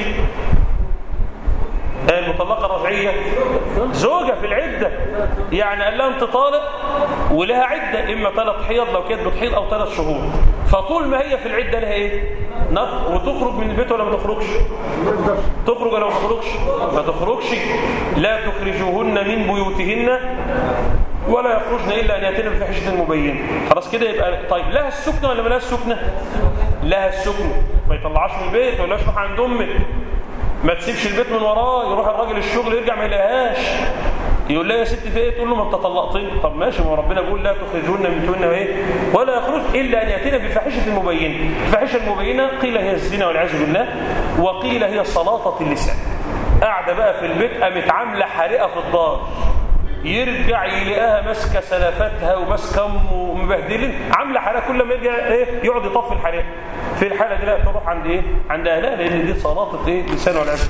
المطلقة الرجعية زوجة في العدة يعني قال لها انت طالق ولها عدة إما ثلاث حيض لو كانت بتحيض أو ثلاث شهور فطول ما هي في العده لها ايه نفق وتخرج من البيت ولا ما تخرجش تخرج ولا ما تخرجش ما تخرجش لا تخرجوهن من بيوتهن ولا يخرجن الا ان ياتين بفاحشه مبينه خلاص كده يبقى طيب لها السكنه ولا ما لهاش السكنه لها السكنه ما يطلعهاش من البيت ما يقولهاش روح عند امك ما تسيبش البيت من وراه يروح الراجل الشغل يرجع ما يلاقيهاش يقول لها يا ست في ايه تقول له ما انت طلقتني طب ماشي ما هو ربنا بيقول لا تخرجون من بيوتهن ايه ولا يخرج الا ان ياتينا بفاحشه مبينه الفاحشه المبينه قيل هي الزنا والعياذ بالله وقيل هي سلاطه اللسان قاعده بقى في البيت قامت عامله حريقه في الدار يرجع يلاقيها ماسكه سلفتها وماسكه امه ومبهدلين عامله حريقه كل ما يرجع ايه يقعد يطفي الحريقه في الحاله دي لا تروح عند ايه عند اهلها لان دي سلاطه ايه لسان والعياذ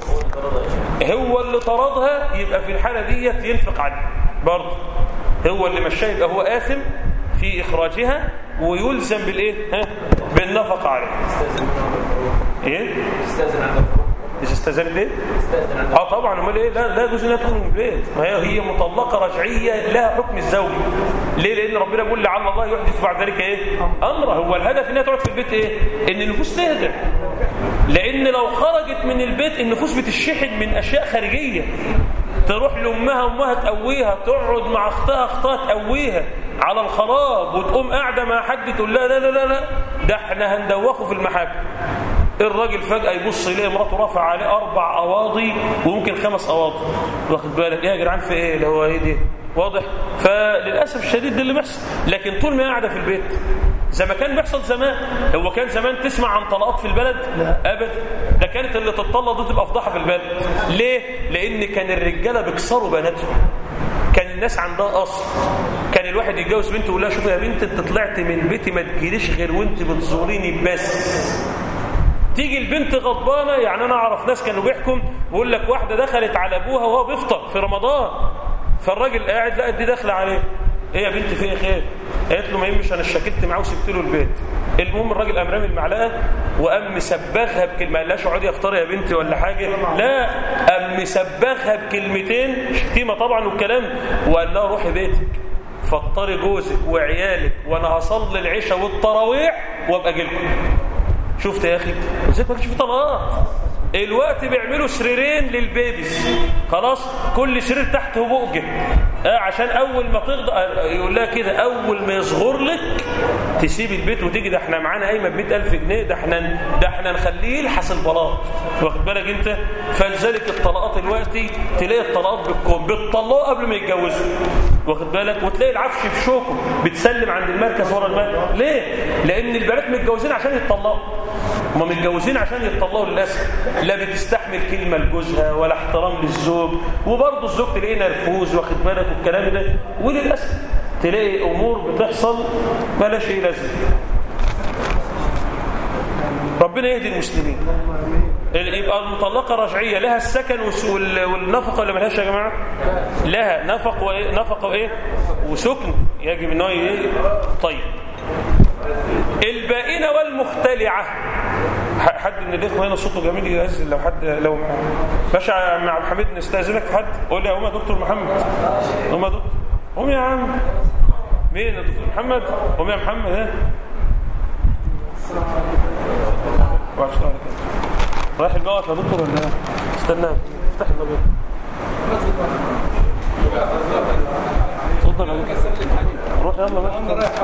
هو اللي طردها يبقى في الحالة ديت ينفق عنها برضه هو اللي مشاه يبقى هو آثم في إخراجها ويلزم بالإيه؟ ها؟ بالنفق عليه إيه؟ تستاذن عند الخروج إذا استاذنت إيه؟ تستاذن عند اه طبعا امال ايه لا لا يجوز انها تخرج من البيت ما هي هي مطلقه رجعيه لها حكم الزوج ليه لان ربنا بيقول لعل الله يحدث بعد ذلك ايه امره هو الهدف انها تقعد في البيت ايه ان النفوس تهدى لان لو خرجت من البيت النفوس بتشحن من اشياء خارجيه تروح لامها امها تقويها تقعد مع اختها اختها تقويها على الخراب وتقوم قاعده مع حد تقول لها لا لا لا لا ده احنا هندوخه في المحاكم الراجل فجأة يبص يلاقي مراته رفع عليه أربع أواضي وممكن خمس أواضي واخد بالك إيه يا جدعان في إيه اللي هو إيه دي واضح فللأسف الشديد ده اللي بيحصل لكن طول ما هي قاعدة في البيت زي ما كان بيحصل زمان هو كان زمان تسمع عن طلاقات في البلد لا أبدا ده كانت اللي تطلق دي تبقى فضحة في البلد ليه لأن كان الرجالة بيكسروا بناتهم كان الناس عندها اصل كان الواحد يتجوز بنت ويقول لها شوفي يا بنت انت طلعت من بيتي ما تجيليش غير وانت بتزوريني بس تيجي البنت غضبانه يعني انا اعرف ناس كانوا بيحكم بيقول لك واحده دخلت على ابوها وهو بيفطر في رمضان فالراجل قاعد لقى دي داخله عليه ايه يا بنت في خير قالت له ما يهمش انا اشتكيت معاه وسبت له البيت المهم الراجل قام رامي المعلقه وقام مسبغها بكلمه ما قالهاش اقعدي افطري يا بنتي ولا حاجه لا قام مسبغها بكلمتين شتيمه طبعا والكلام وقال لها روحي بيتك فطري جوزك وعيالك وانا هصلي العشاء والتراويح وابقى اجي لكم شفت يا اخي ازاي ما كانش في طلقات الوقت بيعملوا سريرين للبيبيز خلاص كل سرير تحته بؤجه آه عشان اول ما تغضى يقول لها كده اول ما يصغر لك تسيب البيت وتيجي ده احنا معانا قايمه ب 100000 جنيه ده احنا ده احنا نخليه يلحس البلاط واخد بالك انت فلذلك الطلقات دلوقتي تلاقي الطلقات بالكون بتطلقوا قبل ما يتجوزوا واخد بالك وتلاقي العفش بشوكه بتسلم عند المركز ورا المركز ليه لان البنات متجوزين عشان يتطلقوا هم متجوزين عشان يتطلقوا للاسف لا بتستحمل كلمه لجوزها ولا احترام للزوج وبرضه الزوج تلاقيه نرفوز واخد بالك والكلام ده وللاسف تلاقي امور بتحصل ما شيء لازم ربنا يهدي المسلمين يبقى المطلقة رجعية لها السكن والنفقة ولا ملهاش يا جماعة لها نفق وإيه نفقة وإيه وسكن يجب أنه إيه طيب البائنة والمختلعة حد من الاخوه هنا صوته جميل يهزل لو حد لو باشا مع عبد الحميد نستاذنك في حد قول لي قوم يا دكتور محمد قوم يا دكتور قوم يا عم مين يا دكتور محمد قوم يا محمد ها رايح الموقف يا دكتور ولا استنى افتح الموقف اتفضل يا دكتور روح يلا ماشي انا رايح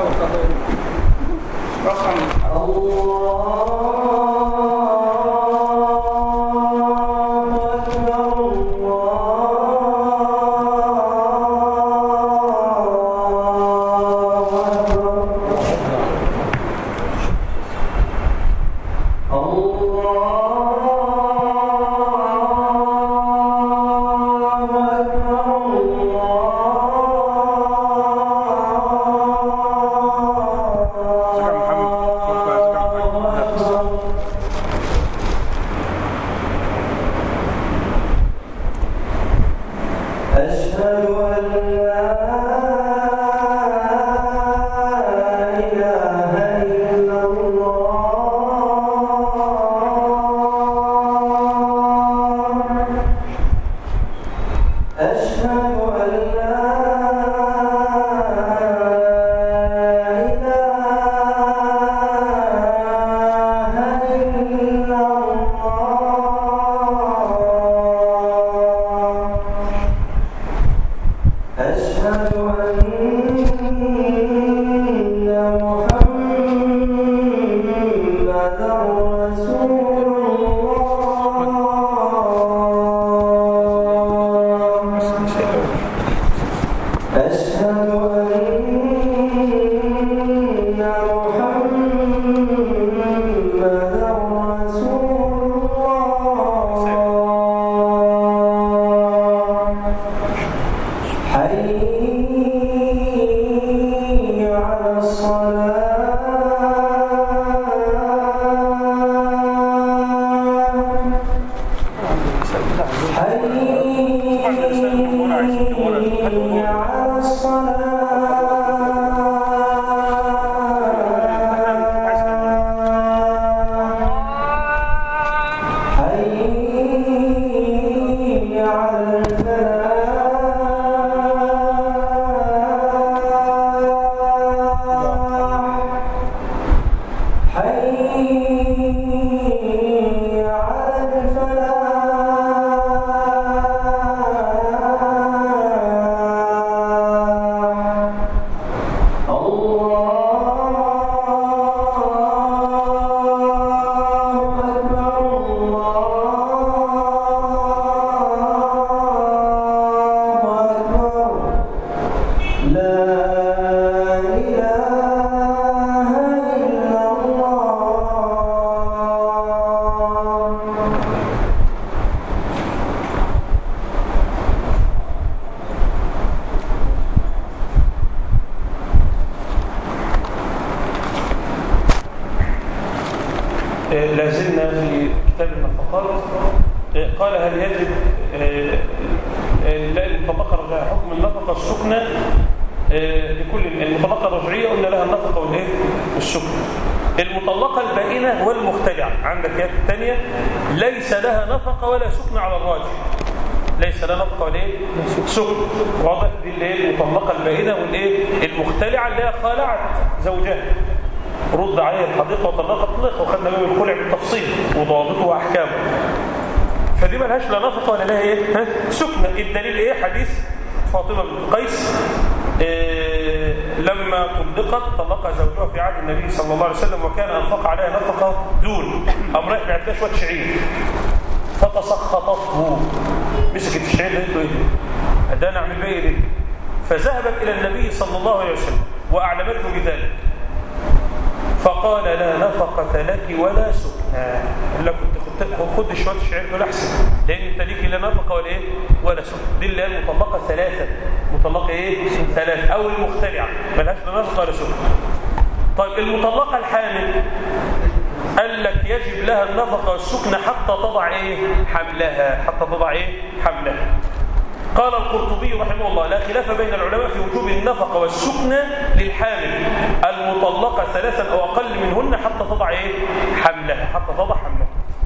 حي على الصلاة حي على الفلاح حي على الفلاح الله أكبر الله أكبر لا إله إلا الله آه، لا زلنا في كتاب النفقات آه، قال هل يجب آه، آه، لا المطلقة الرجعية حكم النفقة السكنى آه، لكل المطلقة الرجعية قلنا لها النفقة والايه والسكنى المطلقة البائنة والمختلعة عندك يد الثانية ليس لها نفقة ولا سكنى على الراجح ليس لها نفقة ولا ايه سكن واضح دي اللي هي المطلقة البائنة والايه المختلعة اللي هي خالعت زوجها رد عليه الحديقة وطلقها طلقة وخدنا منه الخلع بالتفصيل وضوابطه وأحكامه فدي ملهاش لا نفقة ولا لها ايه ها؟ سكنة الدليل ايه حديث فاطمة بنت قيس إيه لما طلقت طلقها زوجها في عهد النبي صلى الله عليه وسلم وكان أنفق عليها نفقة دون قام رايح بعت لها شوية شعير فتسخطته مسكت الشعير قالت له ايه ده انا اعمل بيه ايه فذهبت الى النبي صلى الله عليه وسلم واعلمته بذلك فقال لا نفقة لك ولا سكنى قال لك كنت خد خد شويه الشعير دول احسن لان انت ليك لا نفقه ولا ايه ولا سكنى دي اللي هي المطلقه ثلاثه مطلقه ايه ثلاثه او المخترعه ملهاش لا نفقه ولا سكنى طيب المطلقه الحامل قال لك يجب لها النفقه والسكنى حتى تضع ايه حملها حتى تضع ايه حملها قال القرطبي رحمه الله لا خلاف بين العلماء في وجوب النفقة والسكنى للحامل المطلقة ثلاثا أو أقل منهن حتى تضع إيه؟ حملها حتى تضع حملها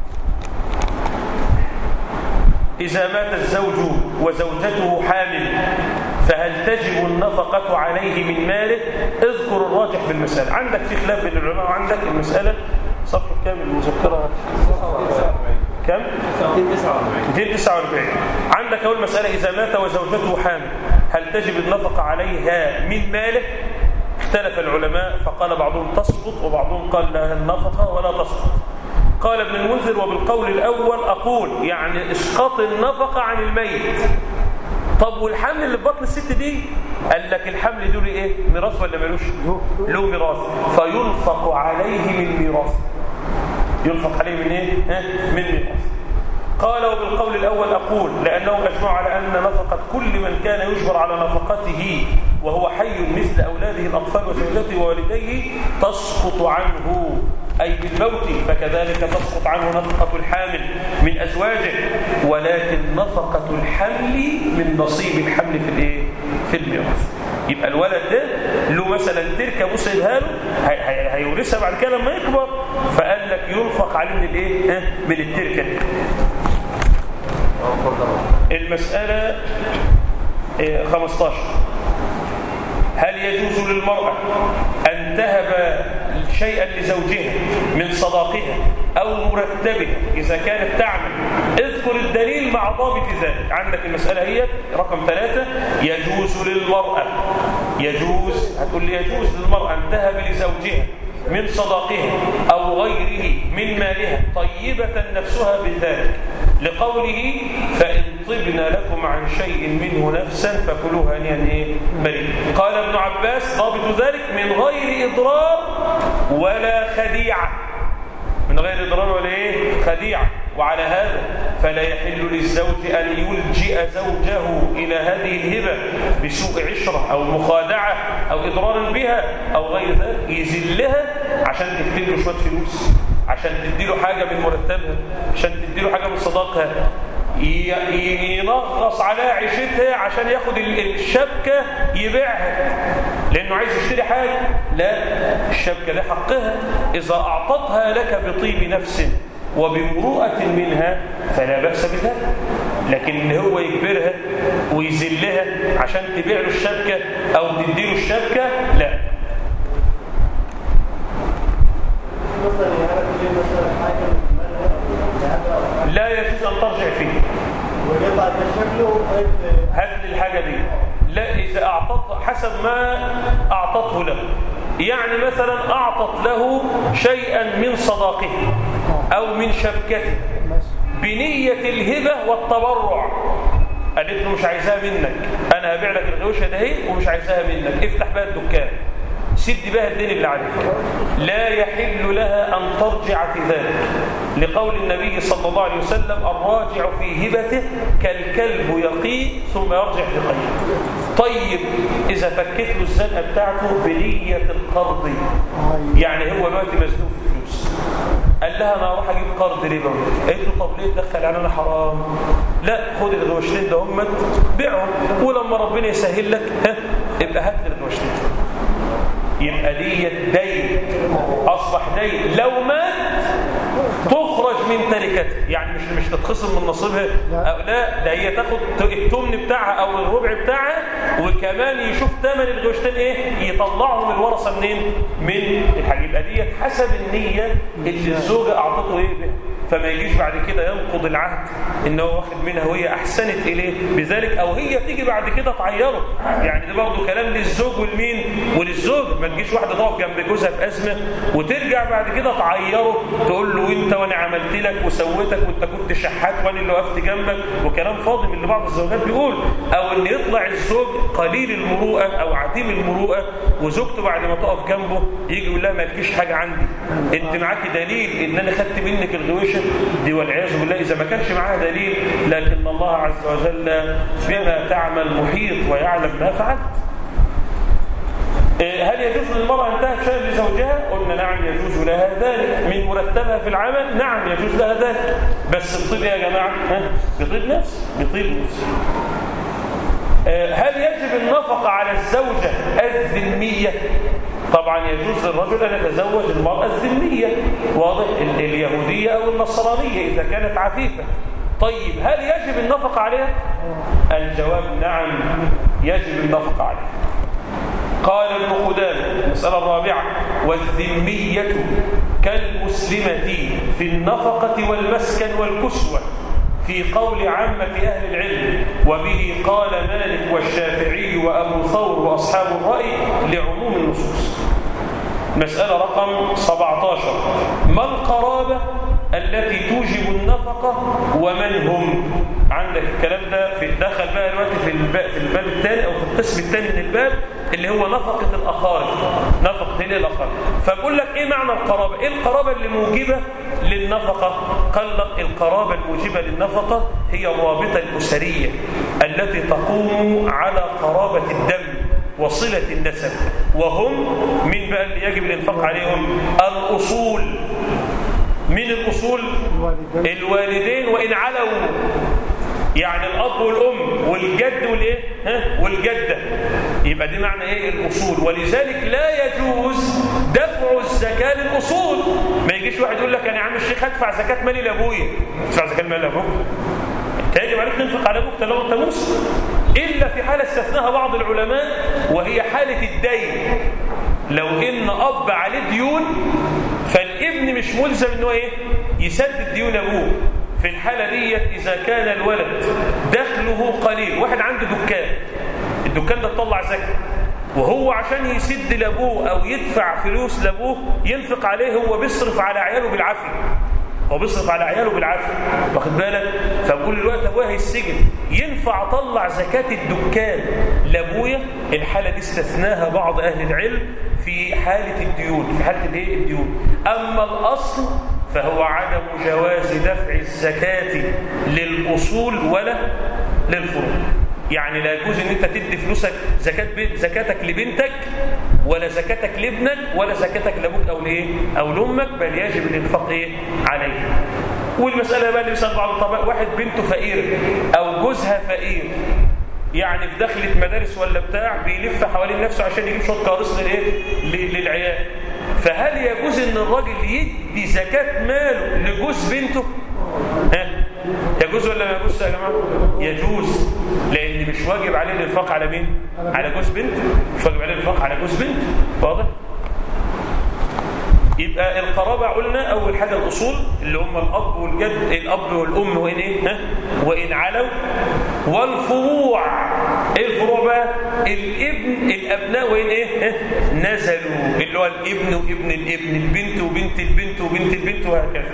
إذا مات الزوج وزوجته حامل فهل تجب النفقة عليه من ماله اذكر الراجح في المسألة عندك في خلاف بين العلماء وعندك المسألة صفحة كام المذكرة كم 249 عندك أول مسألة إذا مات وزوجته حامل هل تجب النفقة عليها من ماله اختلف العلماء فقال بعضهم تسقط وبعضهم قال لها النفقة ولا تسقط قال ابن المنذر وبالقول الأول أقول يعني اسقاط النفقة عن الميت طب والحمل اللي في بطن الست دي قال لك الحمل دول ايه ميراث ولا ملوش له ميراث فينفق عليه من ميراث ينفق عليه من ايه ها؟ من ميراث قال وبالقول الأول أقول لأنهم أجمعوا على أن نفقة كل من كان يجبر على نفقته وهو حي مثل أولاده الأطفال وزوجته ووالديه تسقط عنه أي بالموت فكذلك تسقط عنه نفقة الحامل من أزواجه ولكن نفقة الحمل من نصيب الحمل في الإيه؟ في الميراث يبقى الولد ده له مثلا تركه مسيبها له هي- هي- هيورثها بعد كده لما يكبر فقال لك ينفق عليه من الايه ها؟ من التركه دي المساله إيه، 15 هل يجوز للمرأة أن تهب شيئا لزوجها من صداقها أو مرتبها إذا كانت تعمل اذكر الدليل مع ضابط ذلك عندك المسألة هي رقم ثلاثة يجوز للمرأة يجوز هتقول لي يجوز للمرأة أن تهب لزوجها من صداقها أو غيره من مالها طيبة نفسها بذلك لقوله فإن طبن لكم عن شيء منه نفسا فكلوها هنيئا ايه مريء قال ابن عباس ضابط ذلك من غير إضرار ولا خديعة من غير إضرار ولا ايه خديعة وعلى هذا فلا يحل للزوج أن يلجئ زوجه إلى هذه الهبة بسوء عشرة أو مخادعة أو إضرار بها أو غير ذلك يذلها عشان تكتب له شوية فلوس عشان تديله حاجة من مرتبها عشان تديله حاجة من صداقها ي- ينغص عليها عيشتها عشان ياخد ال- الشبكة يبيعها لأنه عايز يشتري حاجة لا الشبكة دي حقها إذا أعطتها لك بطيب نفس وبمروءة منها فلا بأس بذلك لكن إن هو يجبرها ويذلها عشان تبيع له الشبكة أو تديله الشبكة لا مثلا يعني انا كل مثلا حاجه من المال لا يجوز أن ترجع فيه ويطلع ده شكله وقيد هات لي الحاجة دي لا إذا أعطت حسب ما أعطته له يعني مثلا أعطت له شيئا من صداقه أو من شبكته بنية الهبة والتبرع قالت له مش عايزاها منك أنا هبيع لك الغوشة ده هي ومش عايزاها منك افتح بها الدكان سد بها الدين اللي عليك لا يحل لها أن ترجع في ذلك لقول النبي صلى الله عليه وسلم الراجع في هبته كالكلب يقي ثم يرجع في قيه طيب إذا فكت له الزنقة بتاعته بنية القرض يعني هو دلوقتي مزنوق في فلوس قال لها انا هروح اجيب قرض ربوي قالت له طب ليه تدخل علينا حرام لا خد الغوشتين ده هم بيعهم ولما ربنا يسهل لك ها ابقى هات لي الغوشتين يبقى دي دين اصبح دين لو مات تخرج من تركته يعني مش مش تتخصم من نصيبها أو لا ده هي تاخد التمن بتاعها او الربع بتاعها وكمان يشوف ثمن الغوشتين ايه يطلعهم الورثه منين من الحاجه يبقى ديت حسب النيه اللي الزوجه اعطته ايه بها فما يجيش بعد كده ينقض العهد ان هو واخد منها وهي احسنت اليه بذلك او هي تيجي بعد كده تعيره يعني ده برضه كلام للزوج والمين وللزوج ما تجيش واحده تقف جنب جوزها في ازمه وترجع بعد كده تعيره تقول له انت وانا عملت لك وسويتك وانت كنت شحات وانا اللي وقفت جنبك وكلام فاضي من اللي بعض الزوجات بيقول او ان يطلع الزوج قليل المروءه او عديم المروءه وزوجته بعد ما تقف جنبه يجي يقول لها مالكيش حاجه عندي انت معاكي دليل ان انا خدت منك الغويشه دي والعياذ بالله اذا ما كانش معاها دليل لكن الله عز وجل بما تعمل محيط ويعلم ما فعلت إيه، هل يجوز للمرأة أن تهب شيئا لزوجها؟ قلنا نعم يجوز لها ذلك من مرتبها في العمل نعم يجوز لها ذلك بس بطيب إيه يا جماعة ها؟ بطيب نفس بطيب نفس آه، هل يجب النفقة على الزوجة الذمية؟ طبعا يجوز للرجل أن يتزوج المرأة الذمية واضح ال- اليهودية أو النصرانية إذا كانت عفيفة طيب هل يجب النفقة عليها؟ الجواب نعم يجب النفقة عليها قال ابن قدامة المسألة الرابعة والذمية كالمسلمة في النفقة والمسكن والكسوة في قول عامة أهل العلم وبه قال مالك والشافعي وأبو ثور وأصحاب الرأي لعموم النصوص مسألة رقم 17 ما القرابة التي توجب النفقة ومن هم عندك الكلام ده في دخل بقى دلوقتي في الباب في الباب الثاني او في القسم الثاني من الباب اللي هو نفقة الأقارب نفقة ايه الأقارب فبقول لك ايه معنى القرابة ايه القرابة اللي موجبة للنفقة قال لك القرابة الموجبة للنفقة هي الرابطة الأسرية التي تقوم على قرابة الدم وصلة النسب وهم من بقى اللي يجب الانفاق عليهم الأصول من الأصول الوالدين وإن علوا يعني الأب والأم والجد والإيه ها والجدة يبقى دي معنى إيه الأصول ولذلك لا يجوز دفع الزكاة للأصول ما يجيش واحد يقول لك أنا يا عم الشيخ هدفع زكاة مالي لأبويا تدفع زكاة مالي لأبوك أنت يجب عليك تنفق على أبوك طالما أنت مسلم إلا في حالة استثناها بعض العلماء وهي حالة الدين لو إن أب عليه ديون فالابن مش ملزم إنه إيه يسدد ديون أبوه في الحالة دي إذا كان الولد دخله قليل واحد عنده دكان الدكان ده تطلع زكاة وهو عشان يسد لأبوه أو يدفع فلوس لأبوه ينفق عليه هو بيصرف على عياله بالعافية هو بيصرف على عياله بالعافية واخد بالك فبقول الوقت أبويا هيسجن ينفع أطلع زكاة الدكان لأبويا الحالة دي استثناها بعض أهل العلم في حالة الديون في حالة الايه الديون أما الأصل فهو عدم جواز دفع الزكاة للأصول ولا للفروع يعني لا يجوز ان انت تدي فلوسك زكاة بيت زكاتك لبنتك ولا زكاتك لابنك ولا زكاتك لابوك او لايه او لامك بل يجب الانفاق ايه عليه والمسألة بقى اللي بيسأل بعض الطبق واحد بنته فقير أو جوزها فقير يعني في دخلة مدارس ولا بتاع بيلف حوالين نفسه عشان يجيب شوط كارص للايه ل- للعيال فهل يجوز ان الراجل يدي زكاة ماله لجوز بنته ها يجوز ولا ما يجوز يا جماعه يجوز لان مش واجب عليه الانفاق على مين على جوز بنته مش واجب عليه الانفاق على جوز بنته واضح يبقى القرابة قلنا أول حاجة الأصول اللي هم الأب والجد الأب والأم وإن إيه؟ ها؟ وإن علوا والفروع إيه الفروع بقى؟ الابن الأبناء وإن إيه؟ ها؟ نزلوا اللي هو الابن وابن الابن البنت وبنت البنت وبنت البنت وهكذا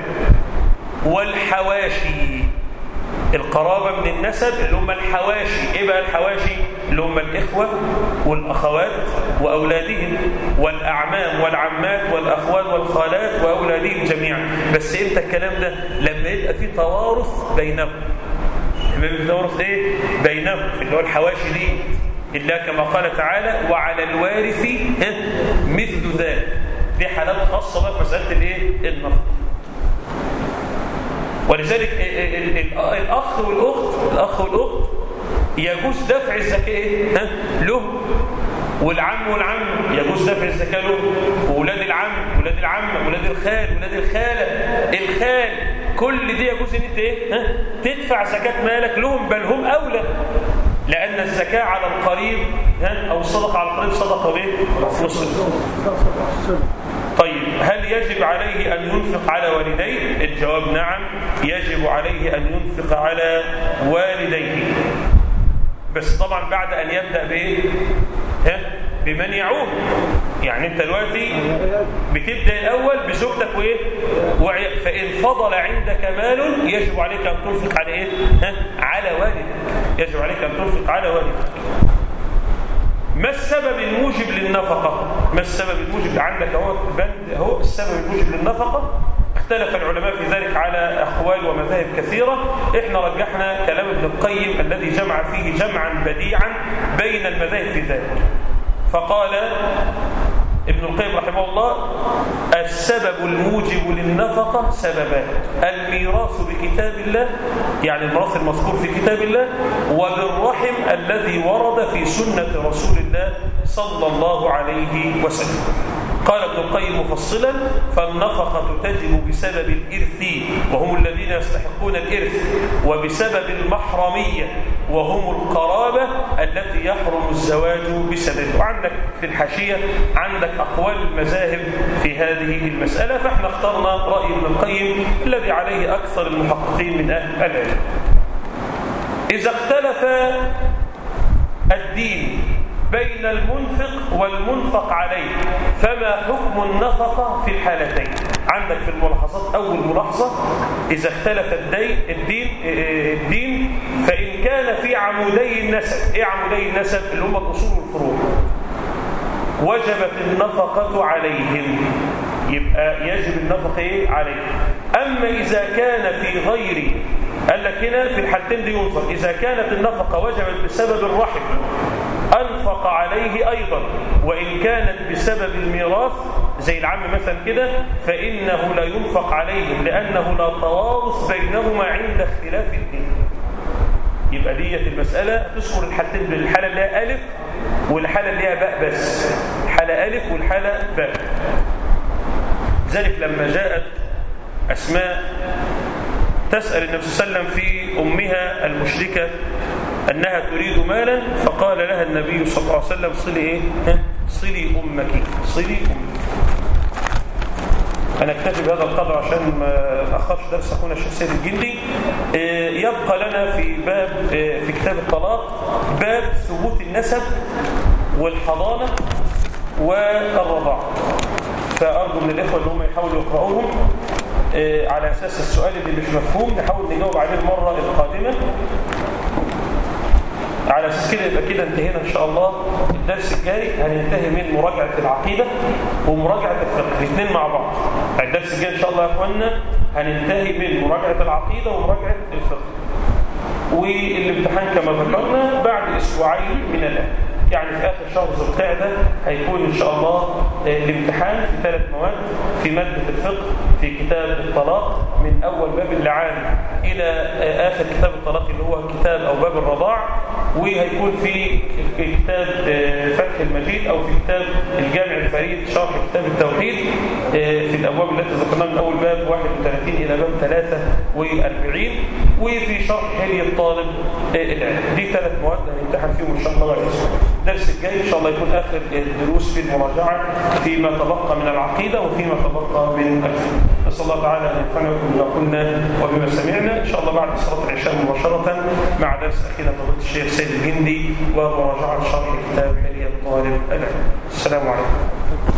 والحواشي القرابة من النسب اللي هم الحواشي ايه بقى الحواشي اللي هم الإخوة والأخوات وأولادهم والأعمام والعمات والأخوات والخالات وأولادهم جميعا بس امتى الكلام ده لما يبقى في توارث بينهم لما يبقى في توارث ايه بينهم اللي هو الحواشي دي إلا كما قال تعالى وعلى الوارث ها، مثل ذلك دي حالات خاصة بقى في مسألة الايه النفقة ولذلك ال- ال- ال- الأخ والأخت الأخ والأخت يجوز دفع الزكاة إيه؟ ها؟ له والعم والعم يجوز دفع الزكاة له وولاد العم ولاد العم ولاد الخال ولاد الخالة الخال كل دي يجوز ان انت ايه ها؟ تدفع زكاة مالك لهم بل هم أولى لأن الزكاة على القريب ها؟ أو الصدقة على القريب صدقة بايه؟ نصف طيب هل يجب عليه أن ينفق على والديه الجواب نعم يجب عليه أن ينفق على والديه بس طبعا بعد أن يبدأ بإيه ها بمن يعود يعني انت دلوقتي بتبدأ الأول بزوجتك وإيه وعي- فإن فضل عندك مال يجب عليك أن تنفق على إيه ها على والدك يجب عليك أن تنفق على والدك ما السبب الموجب للنفقة ما السبب الموجب عندك اهو بند اهو السبب الموجب للنفقة اختلف العلماء في ذلك على أقوال ومذاهب كثيرة احنا رجحنا كلام ابن القيم الذي جمع فيه جمعا بديعا بين المذاهب في ذلك فقال ابن القيم رحمه الله السبب الموجب للنفقة سببان الميراث بكتاب الله يعني الميراث المذكور في كتاب الله وبالرحم الذي ورد في سنة رسول الله صلى الله عليه وسلم قال ابن القيم مفصلا فالنفقة تجب بسبب الإرث وهم الذين يستحقون الإرث وبسبب المحرمية وهم القرابة التي يحرم الزواج بسببه وعندك في الحاشية عندك أقوال المذاهب في هذه المسألة فاحنا اخترنا رأي ابن القيم الذي عليه أكثر المحققين من أهل العلم إذا اختلف الدين بين المنفق والمنفق عليه فما حكم النفقة في الحالتين عندك في الملاحظات أول ملاحظة إذا اختلف الدين الدين الدين فإن كان في عمودي النسب إيه عمودي النسب اللي هم الأصول والفروع وجبت النفقة عليهم يبقى يجب النفقة إيه عليه أما إذا كان في غير قال لك هنا في الحالتين دي ينظر إذا كانت النفقة وجبت بسبب الرحم أنفق عليه أيضا وإن كانت بسبب الميراث زي العم مثلا كده فإنه لا ينفق عليهم لأنه لا توارث بينهما عند اختلاف الدين يبقى ديت المسألة تذكر الحالتين الحالة اللي هي ألف والحالة اللي هي باء بس حالة ألف والحالة باء ذلك لما جاءت أسماء تسأل النبي صلى الله عليه وسلم في أمها المشركة أنها تريد مالا فقال لها النبي صلى الله عليه وسلم صلي إيه؟ ها؟ صلي أمك صلي أمك أنا أكتفي بهذا القدر عشان ما أخرش درس أخونا الشيخ سيد الجندي آه، يبقى لنا في باب آه، في كتاب الطلاق باب ثبوت النسب والحضانة والرضاعة فأرجو من الإخوة اللي هم يحاولوا يقرأوهم آه، على أساس السؤال اللي مش مفهوم نحاول نجاوب عليه المرة القادمة على اساس كده يبقى كده انتهينا ان شاء الله الدرس الجاي هننتهي من مراجعه العقيده ومراجعه الفقه الاثنين مع بعض الدرس الجاي ان شاء الله يا اخوانا هننتهي من مراجعه العقيده ومراجعه الفقه والامتحان كما ذكرنا بعد اسبوعين من الان يعني في اخر شهر ذو القعده هيكون ان شاء الله آه، الامتحان في ثلاث مواد في ماده الفقه في كتاب الطلاق من أول باب اللعان إلى آخر كتاب الطلاق اللي هو كتاب أو باب الرضاع وهيكون في في كتاب فتح المجيد أو في كتاب الجامع الفريد شرح كتاب التوحيد في الأبواب التي ذكرناها من أول باب 31 إلى باب 43 وفي شرح حلي الطالب العلم دي ثلاث مواد هنمتحن فيهم إن شاء الله بعد أسبوع الدرس الجاي إن شاء الله يكون آخر الدروس في المراجعة فيما تبقى من العقيدة وفيما تبقى من الفقه نسأل الله تعالى أن ينفعنا بما قلنا وبما سمعنا إن شاء الله بعد صلاة العشاء مباشرة مع درس أخينا فضيلة الشيخ سيد الجندي ومراجعة شرح كتاب حلي الطالب العلم السلام عليكم